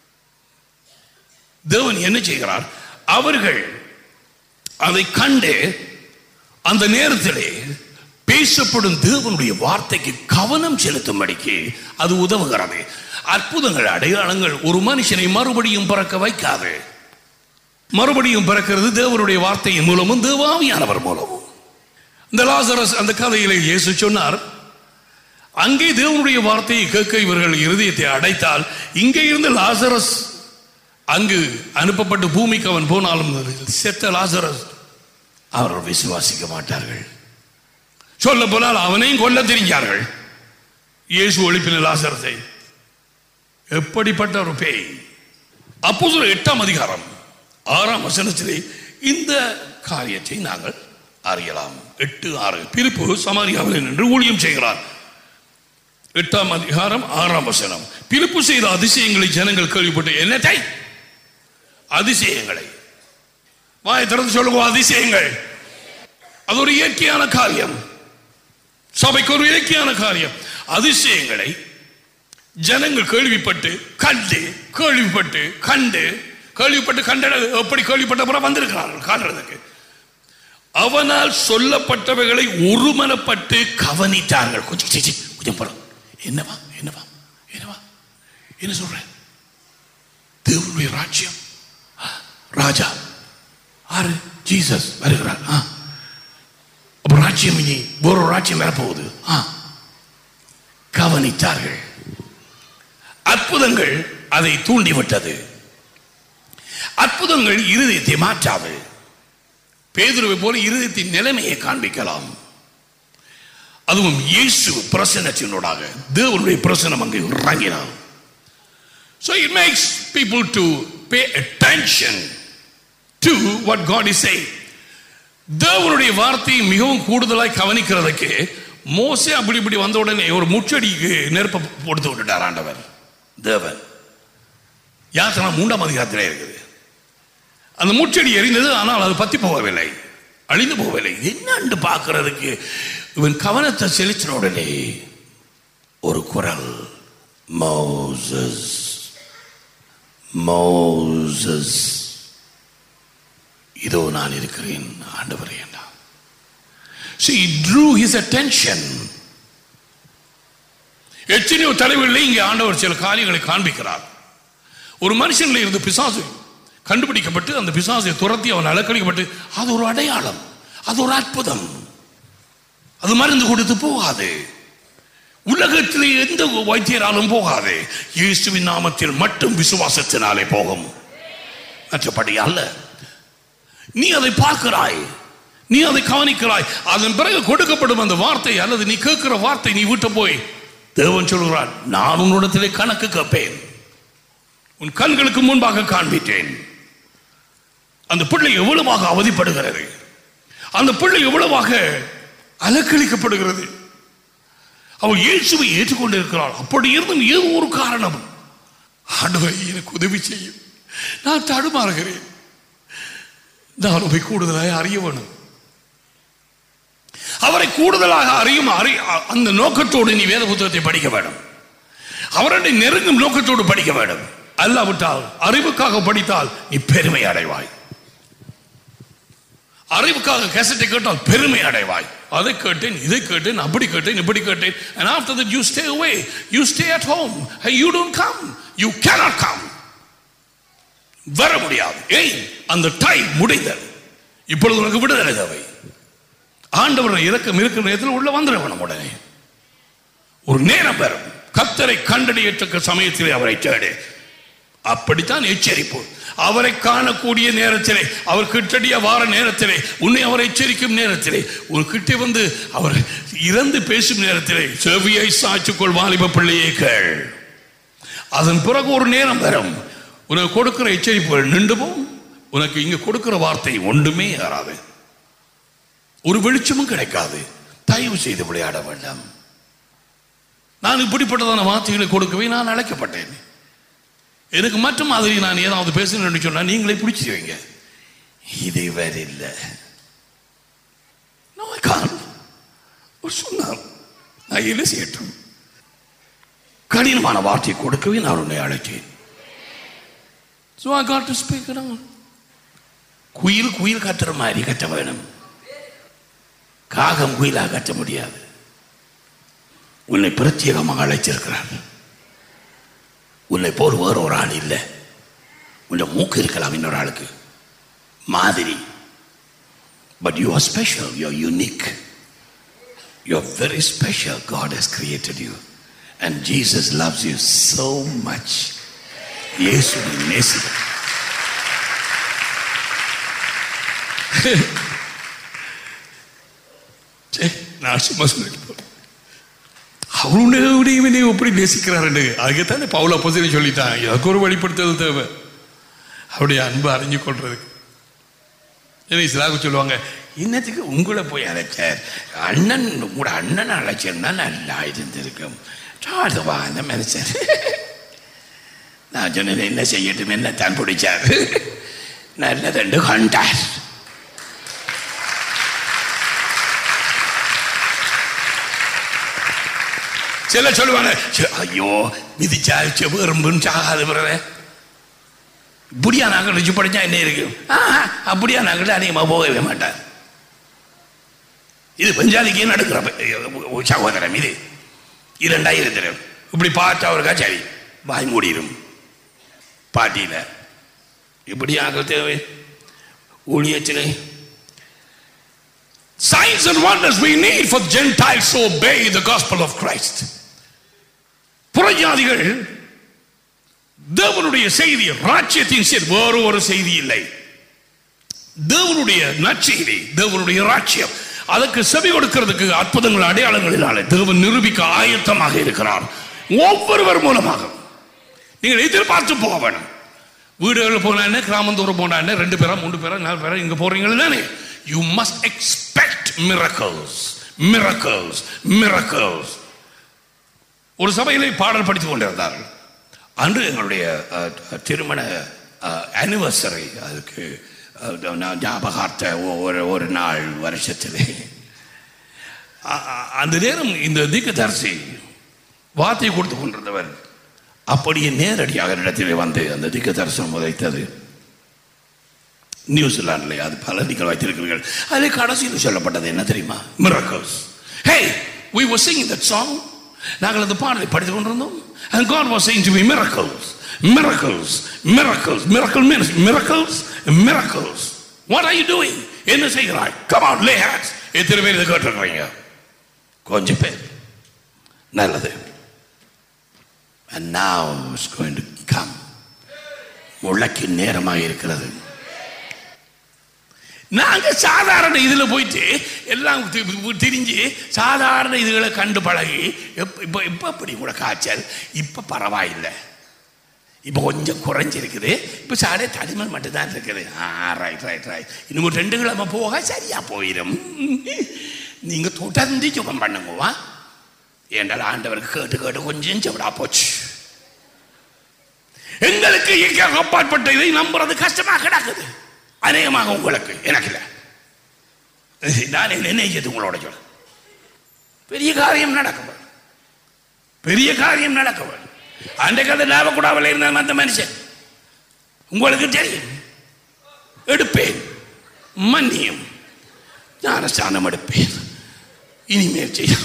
தேவன் என்ன செய்கிறார் அவர்கள் அதை கண்டு அந்த நேரத்திலே பேசப்படும் தேவனுடைய வார்த்தைக்கு கவனம் செலுத்தும்படிக்கு அது உதவுகிறது அற்புதங்கள் அடையாளங்கள் ஒரு மனுஷனை மறுபடியும் பிறக்க வைக்காது மறுபடியும் பிறக்கிறது தேவனுடைய வார்த்தையின் மூலமும் தேவாவியானவர் மூலமும் இந்த லாசரஸ் அந்த கதையிலே இயேசு சொன்னார் அங்கே தேவனுடைய வார்த்தையை கேட்க இவர்கள் இருதயத்தை அடைத்தால் இங்கே இருந்து லாசரஸ் அங்கு அனுப்பப்பட்டு பூமிக்கு அவன் போனாலும் செத்த லாசரஸ் அவர்கள் விசுவாசிக்க மாட்டார்கள் சொல்ல போனால் அவனையும் கொல்ல தெரிஞ்சார்கள் இயேசு ஒழிப்பின லாசரத்தை எப்படிப்பட்ட ஒரு பேய் அப்போ எட்டாம் அதிகாரம் ஆறாம் வசனத்திலே இந்த காரியத்தை நாங்கள் அறியலாம் எட்டு ஆறு பிலிப்பு சமாரியாவில் நின்று ஊழியம் செய்கிறார் எட்டாம் அதிகாரம் ஆறாம் வசனம் பிலிப்பு செய்த அதிசயங்களை ஜனங்கள் கேள்விப்பட்டு என்னத்தை அதிசயங்களை வாயை திறந்து சொல்லுவோம் அதிசயங்கள் அது ஒரு இயற்கையான காரியம் சபைக்கு ஒரு இயற்கையான காரியம் அதிசயங்களை ஜனங்கள் கேள்விப்பட்டு கண்டு கேள்விப்பட்டு கண்டு கேள்விப்பட்டு கண்ட எப்படி கேள்விப்பட்ட பிறகு வந்திருக்கிறார்கள் காண்றதுக்கு அவனால் சொல்லப்பட்டவைகளை ஒருமனப்பட்டு கவனித்தார்கள் கொஞ்சம் சீ, சீ, கொஞ்சம் படம் என்னவா என்னவா என்னவா என்ன சொல்ற தேவனுடைய ராஜ்யம் ஆ, ராஜா ஆறு ஜீசஸ் வருகிறார் ஆ. அப்ப ராஜ்யம் இனி ஒரு ராஜ்யம் வரப்போகுது ஆ. கவனித்தார்கள் அற்புதங்கள் அதை தூண்டிவிட்டது அற்புதங்கள் இருதயத்தை மாற்றாது பேதுருவை போல இருதயத்தின் நிலைமையை காண்பிக்கலாம் அதுவும் இயேசு பிரசனத்தினூடாக தேவனுடைய பிரசனம் அங்கே இறங்கினார் So it makes people to pay attention to what God is saying. தேவனுடைய வார்த்தையை மிகவும் கூடுதலாய் கவனிக்கிறதுக்கு மோசே அப்படி இப்படி வந்த உடனே ஒரு முச்சடிக்கு நெருப்ப கொடுத்து விட்டுட்டார் ஆண்டவர் தேவன் யாத்திரா மூன்றாம் அதிகாரத்திலே இருக்குது அந்த முச்செடி எரிந்தது ஆனால் அது பத்தி போகவில்லை அழிந்து போகவில்லை என்னன்னு பார்க்கிறதுக்கு இவன் கவனத்தை செலுத்தின உடனே ஒரு குரல் மோசஸ் மோசஸ் இதோ நான் இருக்கிறேன் ஆண்டவரே என்றான் See, he drew his attention. எத்தனையோ தலைவர்களை இங்கே ஆண்டவர் சில காரியங்களை காண்பிக்கிறார் ஒரு மனுஷன்ல இருந்து பிசாசு கண்டுபிடிக்கப்பட்டு அந்த பிசாசை துரத்தி அவன் அலக்கழிக்கப்பட்டு அது ஒரு அடையாளம் அது ஒரு அற்புதம் அது மருந்து கொடுத்து போகாது உலகத்தில் எந்த வைத்தியராலும் போகாது இயேசுவின் நாமத்தில் மட்டும் விசுவாசத்தினாலே போகும் மற்றபடி அல்ல நீ அதை பார்க்கிறாய் நீ அதை கவனிக்கிறாய் அதன் பிறகு கொடுக்கப்படும் அந்த வார்த்தை அல்லது நீ கேட்கிற வார்த்தை நீ விட்டு போய் தேவன் சொல்கிறான் நான் உன்னிடத்திலே கணக்கு கேட்பேன் உன் கண்களுக்கு முன்பாக காண்பித்தேன் அந்த பிள்ளை எவ்வளவாக அவதிப்படுகிறது அந்த பிள்ளை எவ்வளவாக அலக்களிக்கப்படுகிறது அவள் இயேசுவை ஏற்றுக்கொண்டிருக்கிறாள் அப்படி இருந்தும் ஏதோ ஒரு காரணம் ஆண்டவர் எனக்கு உதவி செய்யும் நான் தடுமாறுகிறேன் நான் உண்மை கூடுதலாக அறிய வேணும் அவரை கூடுதலாக அறியும் அறி அந்த நோக்கத்தோடு நீ வேத புத்தகத்தை படிக்க வேண்டும் அவருடைய நெருங்கும் நோக்கத்தோடு படிக்க வேண்டும் அல்லாவிட்டால் அறிவுக்காக படித்தால் நீ பெருமை அடைவாய் அறிவுக்காக கேசட்டை கேட்டால் பெருமை அடைவாய் அதை கேட்டேன் இதை கேட்டேன் அப்படி கேட்டேன் இப்படி கேட்டேன் and after that you stay away you stay at home hey, you don't come you cannot come வர முடியாது ஏய் அந்த டைம் முடிந்தது இப்பொழுது உனக்கு விடுதலை தேவை ஆண்டவர் இறக்கம் இருக்கிற நேரத்தில் உள்ள வந்துடணும் உடனே ஒரு நேரம் வரும் கத்தரை கண்டறியத்தக்க சமயத்திலே அவரை தேடு அப்படித்தான் எச்சரிப்பு அவரை காணக்கூடிய நேரத்திலே அவர் கிட்டடிய வார நேரத்திலே உன்னை அவர் எச்சரிக்கும் நேரத்திலே ஒரு கிட்டே வந்து அவர் இறந்து பேசும் நேரத்திலே செவியை சாய்ச்சிக்கொள் வாலிப பிள்ளையே கேள் அதன் பிறகு ஒரு நேரம் வரும் உனக்கு கொடுக்கிற எச்சரிப்புகள் நின்று போகும் உனக்கு இங்க கொடுக்கிற வார்த்தை ஒன்றுமே ஏறாது ஒரு வெளிச்சமும் கிடைக்காது தயவு செய்து விளையாட வேண்டாம் நான் இப்படிப்பட்டதான வார்த்தைகளை கொடுக்கவே நான் அழைக்கப்பட்டேன் எனக்கு மற்ற மாதிரி நான் ஏதாவது பேசணும்னு சொன்னா நீங்களே பிடிச்சிருவீங்க இது வேற இல்லை No, I can't. அவர் சொன்னார் நான் என்ன செய்யட்டும் கடினமான வார்த்தையை கொடுக்கவே நான் உன்னை அழைத்தேன் So I got to speak it on. குயில் குயில் கத்துற மாதிரி கத்த வேணும் காகம் குயிலா கத்த முடியாது உன்னை பிரத்யேகமாக அழைச்சிருக்கிறார் உன்னை போல் வேற ஒரு ஆள் இல்லை உன்னை மூக்கு இருக்கலாம் இன்னொரு ஆளுக்கு மாதிரி but you are special you are unique you are very special God has created you and Jesus loves you so much இயேசு நேசி நான் சும்மா சொல்லிட்டு அவருடைய இவனை எப்படி நேசிக்கிறாருன்னு அதுக்குத்தானே பவுல பொசினை சொல்லிட்டான் எனக்கு ஒரு வெளிப்படுத்துதல் தேவை அவருடைய அன்பு அறிஞ்சு கொள்றதுக்கு என்னை சிலாக சொல்லுவாங்க இன்னத்துக்கு உங்களை போய் அழைச்சார் அண்ணன் உங்களோட அண்ணன் அழைச்சேன்னா நல்லா இருந்திருக்கும் சாதுவா அந்த மனுஷன் நான் சொன்னது என்ன செய்யட்டும் என்ன தான் பிடிச்சார் நல்லதென்று கண்டார் சில சொல்லுவாங்க "ச்சே, ஐயோ மிதிச்சா செவ்வரும்புன்னு சாகாது பிறவே இப்படியா நாங்கள் ரிச்சு படிச்சா என்ன இருக்கு ஆஹா, அப்படியா நாங்கள் அதிகமாக போகவே மாட்டார் இது பஞ்சாலிக்கே நடக்கிற ப- சகோதரம் இது இரண்டாயிரத்தில் இப்படி பார்த்தா அவருக்கா சரி வாய் மூடிடும் பாட்டியில இப்படி ஆக்கள் தேவை ஊழியத்திலே Signs and wonders we need for Gentiles to obey the gospel of Christ. புறஜாதிகள் தேவனுடைய செய்தி ராஜ்யத்தின் செய்தி வேறு ஒரு செய்தி இல்லை தேவனுடைய நற்செய்தி தேவனுடைய ராஜ்யம் அதற்கு செவி கொடுக்கிறதுக்கு அற்புதங்கள் அடையாளங்களினாலே தேவன் நிரூபிக்க ஆயத்தமாக இருக்கிறார் ஒவ்வொருவர் மூலமாக நீங்கள் எதிர்பார்த்து போக வேணும் வீடுகளில் போனா என்ன கிராமந்தூரம் போனா என்ன ரெண்டு பேரா மூணு பேரா நாலு பேரா இங்க போறீங்களா தானே you must expect miracles miracles miracles ஒரு சபையிலே பாடல் படித்துக் கொண்டிருந்தார்கள் அன்று எங்களுடைய அஹ், திருமண அனிவர்சரி அதுக்கு அஹ், நான் ஞாபகார்த்த ஒ- ஒரு ஒரு நாள் வருஷத்திலே அ- அ- அந்த நேரம் இந்த தீர்க்கதரிசி வார்த்தை கொடுத்து கொண்டிருந்தவர் அப்படியே நேரடியாக இடத்திலே வந்து அந்த திக்க தரிசனம் உதைத்தது நியூசிலாண்டில் அது பல நீங்கள் வைத்திருக்கிறீர்கள் அதில் கடைசியில் சொல்லப்பட்டது என்ன தெரியுமா miracles hey we were singing that song நாங்கள் அந்த பாடலை படித்துக் கொண்டிருந்தோம் and God was saying to me miracles miracles miracles miracle means miracles miracles what are you doing என்ன செய்கிறாய் come on lay hands எத்தனை பேர் இதை கேட்டிருக்கிறீங்க கொஞ்சம் பேர் நல்லது And now it's going to come. முளைக்கு நேரமாக இருக்கிறது நாங்க சாதாரண இதுல போயிட்டு எல்லாம் தி- திரிஞ்சு சாதாரண இதுகளை கண்டு பழகி எப்ப- இப்ப இப்ப அப்படி கூட காய்ச்சல் இப்ப பரவாயில்லை இப்ப கொஞ்சம் குறைஞ்சிருக்குது இப்ப சாடே தடிமல் மட்டும்தான் இருக்குது ஆ ரைட் ரைட் ரைட் இன்னும் ஒரு ரெண்டு கிழமை போக சரியா போயிடும் நீங்க தொடர்ந்து சுகம் பண்ணுங்கவா என்றால் ஆண்டவருக்கு கேட்டு கேட்டு கொஞ்சம் செவிடா போச்சு எங்களுக்கு இயற்கையாக அப்பாற்பட்ட இதை நம்புறது கஷ்டமா கிடக்குது அநேகமாக உங்களுக்கு எனக்கு இல்லை நான் என்ன செய்து உங்களோட சொல்ல பெரிய காரியம் நடக்கும் பெரிய காரியம் நடக்கும் அன்றைக்கு அது லாபக்கூடாமல் இருந்தான் அந்த மனுஷன் உங்களுக்கு தெரியும் எடுப்பேன் மன்னியும் ஞானஸ்தானம் எடுப்பேன் இனிமேல் செய்யும்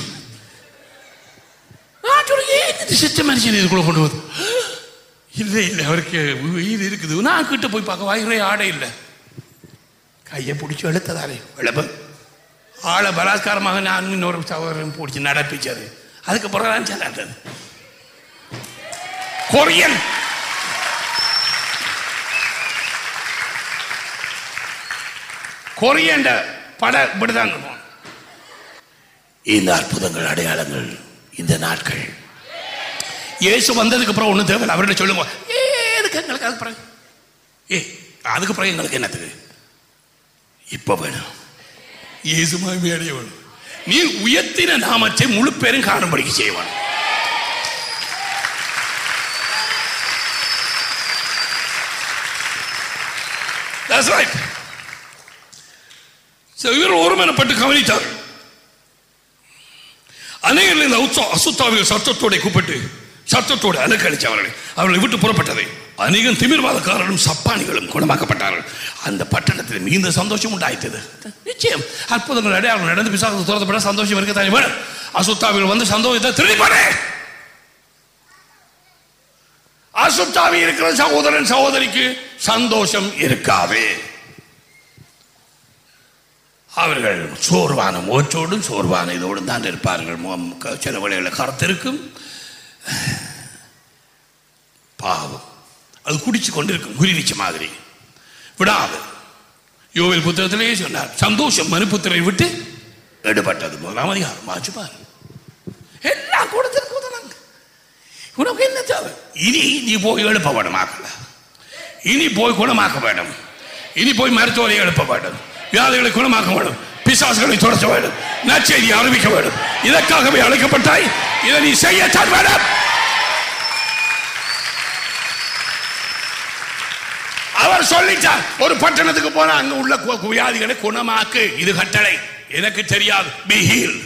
நான் சொல்றேன், ஏன் இந்த சித்த மனுஷன் இதுக்குள்ள கொண்டு வந்து இல்லை இல்லை அவருக்கு உயிர் இருக்குது நான் கிட்ட போய் பார்க்க வாயிலே ஆடை இல்லை கையை பிடிச்சி எடுத்ததாலே விளப்பு ஆளை பலாத்காரமாக நான் இன்னொரு சகோதரன் பிடிச்சி நடப்பிச்சது அதுக்கு பிறகு தான் செல்லாட்டது கொரியன் கொரியன் பட இப்படிதான் இருக்கும் இந்த அற்புதங்கள் அடையாளங்கள் இந்த நாட்கள் இயேசு வந்ததுக்கு அப்புறம் ஒன்றும் தேவையில்லை அவர்கிட்ட சொல்லுங்க ஏ எதுக்கு எங்களுக்கு அதுக்கு பிறகு ஏ அதுக்கு பிறகு எங்களுக்கு என்னத்துக்கு இப்ப வேணும் இயேசு மகிமை அடைய வேணும் நீ உயர்த்தின நாமத்தை முழு பேரும் காணும்படிக்கு செய்வான் That's right. So, இவர் ஒருமனப்பட்டு கவனித்தார் அநேகர்கள் இந்த உச்ச அசுத்தாவிகள் சத்தத்தோட கூப்பிட்டு சத்தத்தோடு அலக்கழிச்சு அவர்களை அவர்களை விட்டு புறப்பட்டது அநேகம் திமிர்வாதக்காரரும் சப்பானிகளும் குணமாக்கப்பட்டார்கள் அந்த பட்டணத்தில் மிகுந்த சந்தோஷம் உண்டாயிட்டது நிச்சயம் அற்புதங்கள் அடையாளம் நடந்து பிசாசு துறந்தப்பட சந்தோஷம் இருக்கத்தானே வேணும் அசுத்தாவிகள் வந்து சந்தோஷத்தை திருடி போனே அசுத்தாவி இருக்கிற சகோதரன் சகோதரிக்கு சந்தோஷம் இருக்காது அவர்கள் சோர்வான மூச்சோடும் சோர்வான இதோடும் தான் இருப்பார்கள் முகம் க- சில வழிகளில் கருத்திருக்கும் பாவம் அது குடிச்சு கொண்டிருக்கும் குருவிச்ச மாதிரி விடாது யோவில் புத்தகத்திலேயே சொன்னார் சந்தோஷம் மனுப்புத்திரை விட்டு எடுபட்டது முதலாம் அதிகாரம் வாச்சு பாரு எல்லாம் கொடுத்திருக்குது நாங்க உனக்கு என்ன தேவை இனி நீ போய் எழுப்ப வேணுமாக்கல இனி போய் குணமாக்க வேண்டும் இனி போய் மருத்துவரை எழுப்ப வேண்டும் வியாதிகளை குணமாக்க வேண்டும் பிசாசுகளை துரத்த வேண்டும் நற்செய்தி அறிவிக்க வேண்டும் இதற்காகவே அழைக்கப்பட்டாய் இதை நீ செய்யத்தான் வேண்டும் அவர் சொல்லிட்டார் ஒரு பட்டணத்துக்கு போனா அங்க உள்ள கு- கு- வியாதிகளை குணமாக்கு இது கட்டளை எனக்கு தெரியாது be healed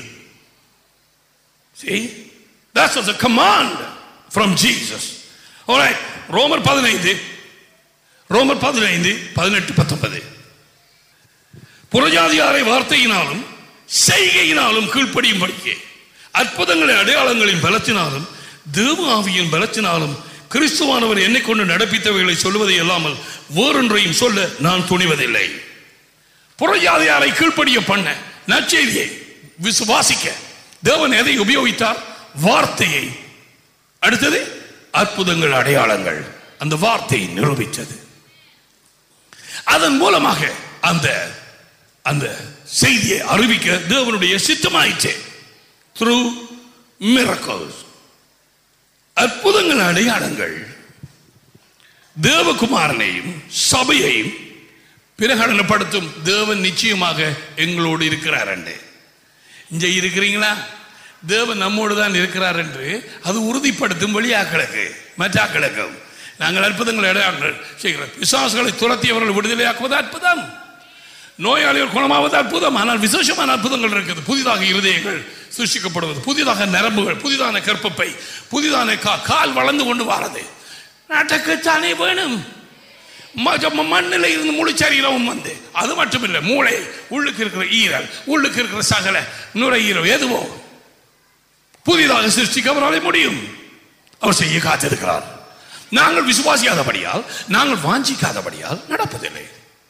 see that was a command from Jesus all right ரோமர் பதினைந்து ரோமர் பதினைந்து பதினெட்டு பத்தொன்பது புறஜாதியாரை வார்த்தையினாலும் செய்கையினாலும் கீழ்ப்படியும் படிக்க அற்புதங்களை அடையாளங்களின் பலத்தினாலும் தேவ ஆவியின் பலத்தினாலும் கிறிஸ்துவானவர் என்னை கொண்டு நடப்பித்தவைகளை சொல்வதை அல்லாமல் வேறொன்றையும் சொல்ல நான் துணிவதில்லை புறஜாதியாரை கீழ்ப்படிய பண்ண நற்செய்தியை விசுவாசிக்க தேவன் எதை உபயோகித்தார் வார்த்தையை அடுத்தது அற்புதங்கள் அடையாளங்கள் அந்த வார்த்தையை நிரூபித்தது அதன் மூலமாக அந்த அந்த செய்தியை அறிவிக்க தேவனுடைய சித்தமாயிற்று த்ரூ miracles அற்புதங்கள் அடையாளங்கள் தேவகுமாரனையும் சபையையும் பிரகடனப்படுத்தும் தேவன் நிச்சயமாக எங்களோடு இருக்கிறார் என்று இங்க இருக்கிறீங்களா தேவன் நம்மோடு தான் இருக்கிறார் என்று அது உறுதிப்படுத்தும் வெளியாக்களுக்கு மற்றாக்களுக்கும் நாங்கள் அற்புதங்கள் அடையாளங்கள் செய்கிறோம் விசுவாசங்களை துரத்தியவர்கள் விடுதலையாக்குவது அற்புதம் நோயாளிகள் குணமாவது அற்புதம் ஆனால் விசேஷமான அற்புதங்கள் இருக்குது புதிதாக இருதயங்கள் சிருஷ்டிக்கப்படுவது புதிதாக நரம்புகள் புதிதான கற்பப்பை புதிதான கா- கால் வளர்ந்து கொண்டு வாரது நடக்கத்தானே வேணும் ம- ம- மண்ணில் இருந்து முழு சரீரமும் வந்து அது மட்டும் இல்லை மூளை உள்ளுக்கு இருக்கிற ஈரல் உள்ளுக்கு இருக்கிற சகல நுரையீரல் எதுவோ புதிதாக சிருஷ்டிக்க அவராலே முடியும் அவர் செய்ய காத்திருக்கிறார் நாங்கள் விசுவாசியாதபடியால் நாங்கள் வாஞ்சிக்காதபடியால் நடப்பதில்லை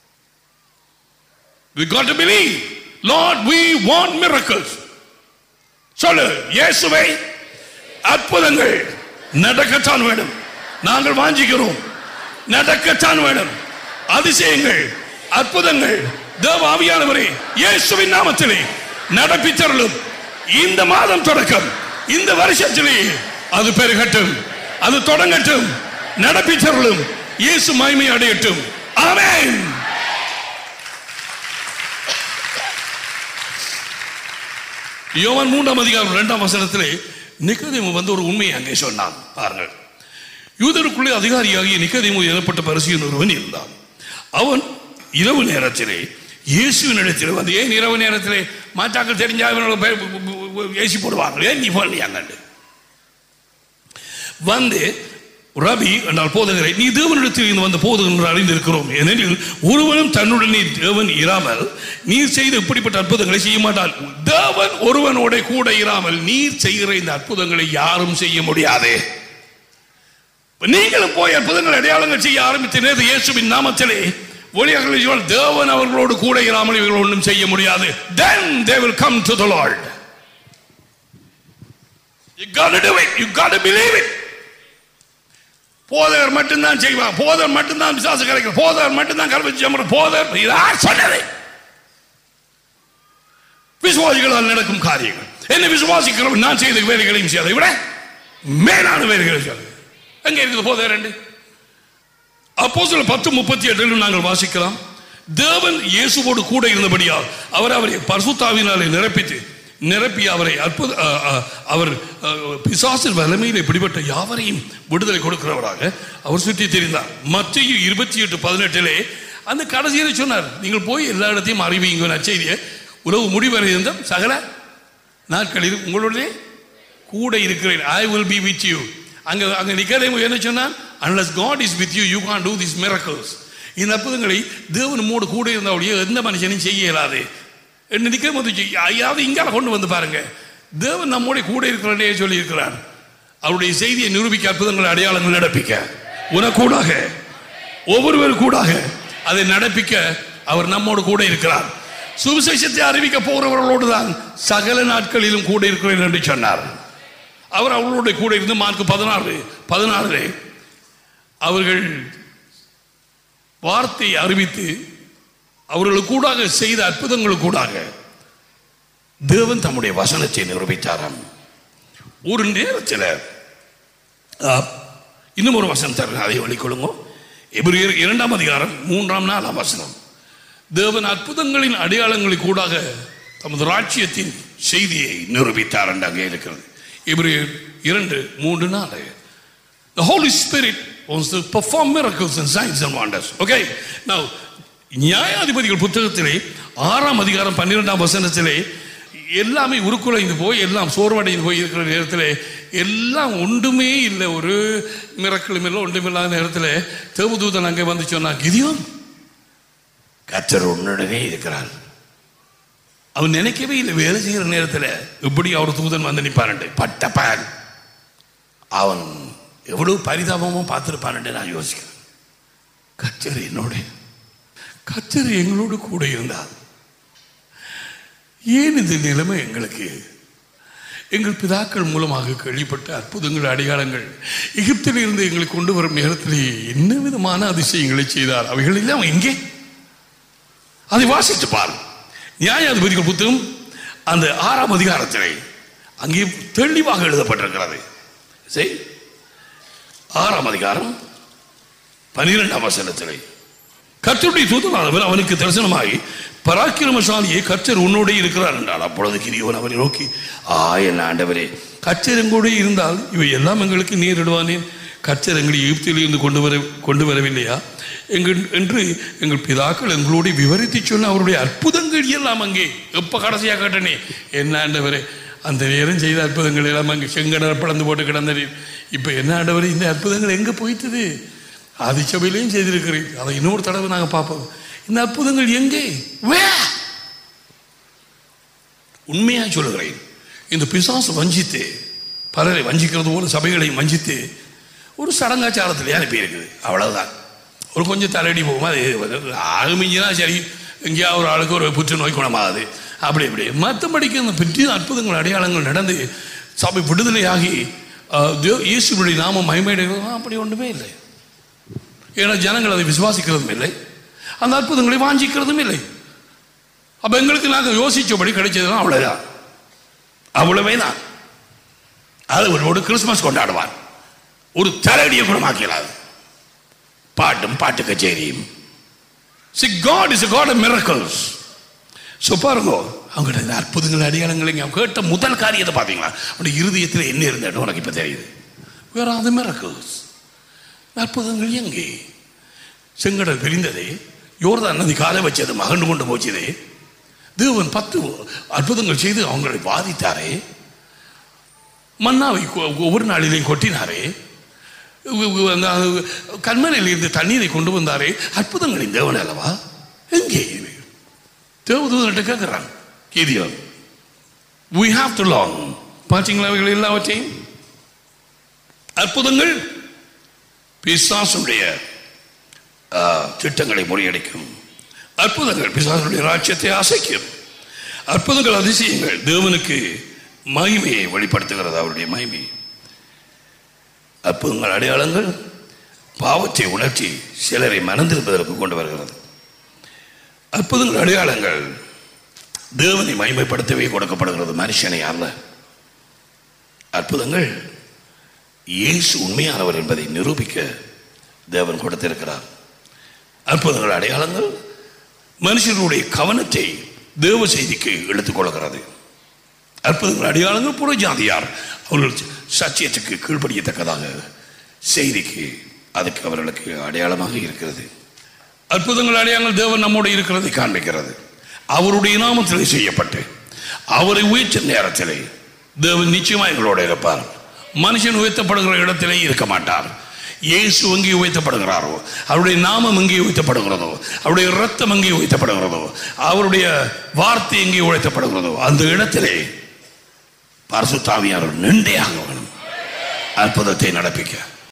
We got to believe. Lord, we want miracles. சொல்லு இயேசுவை அற்புதங்கள் நடக்கத்தான் வேணும் நாங்கள் வாஞ்சிக்கிறோம் நடக்கத்தான் வேணும் அதிசயங்கள் அற்புதங்கள் தேவ ஆவியானவரே இயேசுவின் நாமத்திலே நடப்பித்தருளும் இந்த மாதம் தொடக்கம் இந்த வருஷத்திலே அது பெருகட்டும் அது தொடங்கட்டும் நடப்பித்தருளும் இயேசு மகிமை அடையட்டும் ஆமென் யோவான் மூன்றாம் அதிகாரம் இரண்டாம் வசனத்திலே நிக்கதேமு வந்து ஒரு உண்மையை அங்கே சொன்னான் பாருங்கள் யூதருக்குள்ளே அதிகாரியாகிய நிக்கதேமு எனப்பட்ட பரிசீலன் ஒருவன் இருந்தான் அவன் இரவு நேரத்திலே இயேசுவின் இடத்தில் வந்து ஏன் இரவு நேரத்திலே மாற்றாக்கள் தெரிஞ்சா இவனோட பே- பு- பு- பு- ஏசி போடுவாங்க ஏன் நீ போடலையாங்கண்டு வந்து ரபி என்றால் போதகரை நீ தேவனிடத்தில் இருந்து வந்த போதகர் என்று அறிந்திருக்கிறோம் ஏனெனில் ஒருவனும் தன்னுடனே தேவன் இராமல் நீர் செய்த இப்படிப்பட்ட அற்புதங்களை செய்ய மாட்டான் தேவன் ஒருவனோட கூட இராமல் நீர் செய்கிற இந்த அற்புதங்களை யாரும் செய்ய முடியாது நீங்களும் போய் அற்புதங்கள் அடையாளங்கள் செய்ய ஆரம்பித்த நேரத்தில் இயேசுவின் நாமத்திலே ஒளியர்கள் சொல், தேவன் அவர்களோடு கூட இராமல் இவர்கள் ஒன்றும் செய்ய முடியாது then they will come to the lord you got to do it you got to believe it போதகர் மட்டும்தான் செய்வான் போதர் மட்டும்தான் விசுவாசம் கிடைக்கும் போதர் மட்டும்தான் கருவச்சி அமர போதர் இது யார் சொன்னது விசுவாசிகளால் நடக்கும் காரியங்கள் என்ன விசுவாசிக்கிறவன் நான் செய்த வேலைகளையும் செய்வதை விட மேலான வேலைகளை செய்வது எங்க இருக்குது போதகர் ரெண்டு அப்போ சில பத்து முப்பத்தி எட்டில் நாங்கள் வாசிக்கலாம் தேவன் இயேசுவோடு கூட இருந்தபடியால் அவர் அவரை பரிசுத்தாவினாலே நிரப்பித்து நிரப்பி அவரை அற்புத அ, அ, அவர் அ, பிசாசின் வலிமையில் இப்படிப்பட்ட யாவரையும் விடுதலை கொடுக்கிறவராக அவர் சுற்றி தெரிந்தார் மத்திய இருபத்தி எட்டு பதினெட்டிலே அந்த கடைசியில் சொன்னார் நீங்கள் போய் எல்லா இடத்தையும் அறிவிங்க நச்செய்தியை உறவு முடிவரை இருந்த சகல நாட்களில் உங்களுடைய கூட இருக்கிறேன் I will be with you அங்க அங்க நிக்கதேமு என்ன சொன்னான் unless god is with you you can't do these miracles இந்த அற்புதங்களை தேவன் மூடு கூட இருந்தாவுடைய எந்த மனுஷனும் செய்ய இயலாது என்ன நிக்க போது ஐயாவது இங்கால கொண்டு வந்து பாருங்க தேவன் நம்மோட கூட இருக்கிறே சொல்லி இருக்கிறார் அவருடைய செய்தியை நிரூபிக்க அற்புதங்கள் அடையாளங்கள் நடப்பிக்க உனக்கூடாக ஒவ்வொருவர் கூடாக அதை நடப்பிக்க அவர் நம்மோடு கூட இருக்கிறார் சுவிசேஷத்தை அறிவிக்க போறவர்களோடு தான் சகல நாட்களிலும் கூட இருக்கிறேன் என்று சொன்னார் அவர் அவர்களோட கூட இருந்து மார்க் பதினாறு பதினாறு அவர்கள் வார்த்தை அறிவித்து அவர்களுக்கு கூடாக செய்த அற்புதங்களுக்கு கூடாக தேவன் தம்முடைய வசனத்தை நிரூபித்தாராம் ஒரு நேரத்தில் ஆ, இன்னும் ஒரு வசனம் தரேன் அதை வழிக்கொள்ளுங்க எபிரேயர் இரண்டாம் அதிகாரம் மூன்றாம் நாலாம் வசனம் தேவன் அற்புதங்களின் அடையாளங்களை கூடாக தமது ராட்சியத்தின் செய்தியை நிரூபித்தார் என்று அங்கே இருக்கிறது எபிரேயர் இரண்டு மூன்று நாலு The Holy Spirit wants to perform miracles and signs and wonders. Okay? Now, நியாயாதிபதிகள் புத்தகத்திலே ஆறாம் அதிகாரம் பன்னிரெண்டாம் வசனத்திலே எல்லாமே உருக்குலைந்து போய் எல்லாம் சோர்வடைந்து போய் இருக்கிற நேரத்தில் எல்லாம் ஒன்றுமே இல்லை ஒரு மிரக்கலும் இல்லை ஒன்றுமில்லாத நேரத்தில் தேவதூதன் அங்கே வந்து சொன்னா கிதியோன் கத்தர் உன்னுடனே இருக்கிறார் அவன் நினைக்கவே இல்லை வேலை செய்கிற நேரத்தில் எப்படி அவர் தூதன் வந்து நிற்பாருண்டு பட்ட பயன் அவன் எவ்வளவு பரிதாபமும் பார்த்திருப்பான்னு நான் யோசிக்கிறேன் கச்சர் என்னோட கச்சர் எங்களோடு கூட இருந்தார் ஏன் இந்த நிலைமை எங்களுக்கு எங்கள் பிதாக்கள் மூலமாக கேள்விப்பட்ட அற்புதங்கள் அடையாளங்கள் எகிப்தில் இருந்து எங்களை கொண்டு வரும் நேரத்திலே என்ன விதமான அதிசயங்களை செய்தார் அவைகள் எல்லாம் எங்கே அதை வாசித்து பார் நியாயாதிபதிகள் புத்தகம் அந்த ஆறாம் அதிகாரத்திலே அங்கே தெளிவாக எழுதப்பட்டிருக்கிறது சரி ஆறாம் அதிகாரம் பனிரெண்டாம் வசனத்திலே கர்த்தருடைய தூதனானவர் அவனுக்கு தரிசனமாகி பராக்கிரமசாலியே கர்த்தர் உன்னோடே இருக்கிறார் என்றால் அப்பொழுது கிரியோன் அவரை நோக்கி ஆ என் ஆண்டவரே கர்த்தர் எங்கூட இருந்தால் இவை எல்லாம் எங்களுக்கு நேரிடுவானேன் கர்த்தர் எங்களை எகிப்தில் இருந்து கொண்டு வர கொண்டு வரவில்லையா எங்கள் என்று எங்கள் பிதாக்கள் எங்களோடு விவரித்து சொன்ன அவருடைய அற்புதங்கள் எல்லாம் அங்கே எப்ப கடைசியாக கேட்டனே என்ன ஆண்டவரே அந்த நேரம் செய்த அற்புதங்கள் எல்லாம் அங்கே செங்கடல் பிளந்து போட்டு கிடந்தது இப்போ என்ன ஆண்டவரே இந்த அற்புதங்கள் எங்கே போய்த்தது ஆதிச்சபையிலையும் செய்திருக்கிறேன் அதை இன்னொரு தடவை நாங்கள் பார்ப்போம் இந்த அற்புதங்கள் எங்கே Where? உண்மையா சொல்லுகிறேன் இந்த பிசாசு வஞ்சித்து பலரை வஞ்சிக்கிறது போல சபைகளையும் வஞ்சித்து ஒரு சடங்காச்சாரத்திலே அனுப்பி இருக்குது அவ்வளவுதான் ஒரு கொஞ்சம் தலையடி போகும் அது ஆகுமிஞ்சினா சரி எங்கேயா ஒரு ஆளுக்கு ஒரு புற்றுநோய் குணமாகுது அப்படி இப்படி மற்றபடிக்கு அந்த பெரிய அற்புதங்கள் அடையாளங்கள் நடந்து சபை விடுதலையாகி அஹ், தேவ- இயேசுவினுடைய நாமம் மகிமையடைகிறது அப்படி ஒன்றுமே இல்லை ஏன்னா ஜனங்கள் அதை விசுவாசிக்கிறதும் இல்லை அந்த அற்புதங்களை வாஞ்சிக்கிறதும் இல்லை அப்ப எங்களுக்கு நாங்கள் யோசிச்சபடி கிடைச்சதுன்னா அவ்வளவுதான் அவ்வளவே தான் அது ஒரு கிறிஸ்துமஸ் கொண்டாடுவார் ஒரு தலையடியை குணமாக்கிறார் பாட்டும் பாட்டு கச்சேரியும் See, God is a God of miracles. So பாருங்க அவங்கள்ட்ட இந்த அற்புதங்கள் அடையாளங்களை அவங்க கேட்ட முதல் காரியத்தை பார்த்தீங்களா அவனுடைய இருதயத்தில் என்ன இருந்தது உனக்கு இப்போ தெரியுது வேற அது miracles அற்புதங்கள் எங்கே செங்கடல் பிரிந்ததே யோர்தான் நதி காலை வச்சது மகண்டு கொண்டு போச்சதே தேவன் பத்து அற்புதங்கள் செய்து அவங்களை பாதித்தாரே மன்னாவை கொ- ஒவ்வொரு நாளிலையும் கொட்டினாரே உ- உ- அந்த கண்மனையில் இருந்து தண்ணீரை கொண்டு வந்தாரே அற்புதங்களின் தேவன் அல்லவா எங்கே இது? தேவதூதன்கிட்ட கேட்கிறான் கீதியோன் we have to learn பார்த்தீங்களா அவைகள் எல்லாவற்றையும் அற்புதங்கள் பிசாசுடைய ஆ, திட்டங்களை முறியடிக்கும் அற்புதங்கள் பிசாசுடைய ராஜ்யத்தை அசைக்கும் அற்புதங்கள் அதிசயங்கள் தேவனுக்கு மகிமையை வெளிப்படுத்துகிறது அவருடைய மகிமை அற்புதங்கள் அடையாளங்கள் பாவத்தை உணர்த்தி சிலரை மனந்திருப்பதற்கு கொண்டு வருகிறது அற்புதங்கள் அடையாளங்கள் தேவனை மகிமைப்படுத்தவே கொடுக்கப்படுகிறது மனுஷனை அல்ல அற்புதங்கள் இயேசு உண்மையானவர் என்பதை நிரூபிக்க தேவன் கொடுத்திருக்கிறார் அற்புதங்கள் அடையாளங்கள் மனுஷர்களுடைய கவனத்தை தேவ செய்திக்கு இழுத்துக் கொள்கிறது அற்புதங்கள் அடையாளங்கள் புற ஜாதியார் அவர்கள் சத்தியத்துக்கு கீழ்ப்படியத்தக்கதாக செய்திக்கு அதுக்கு அவர்களுக்கு அடையாளமாக இருக்கிறது அற்புதங்கள் அடையாளங்கள் தேவன் நம்மோடு இருக்கிறதை காண்பிக்கிறது அவருடைய நாமத்திலே செய்யப்பட்டு அவரை உயர்த்த நேரத்திலே தேவன் நிச்சயமா எங்களோட இருப்பார் மனுஷன் உயர்த்தப்படுகிற இடத்திலே இருக்க மாட்டார் இயேசு எங்கே உயர்த்தப்படுகிறாரோ அவருடைய நாமம் எங்கே உயர்த்தப்படுகிறதோ அவருடைய ரத்தம் எங்கே உயர்த்தப்படுகிறதோ அவருடைய வார்த்தை எங்கே உயர்த்தப்படுகிறதோ அந்த இடத்திலே பரசுத்தாவியார் நின்றையாக வேணும் அற்புதத்தை நடப்பிக்க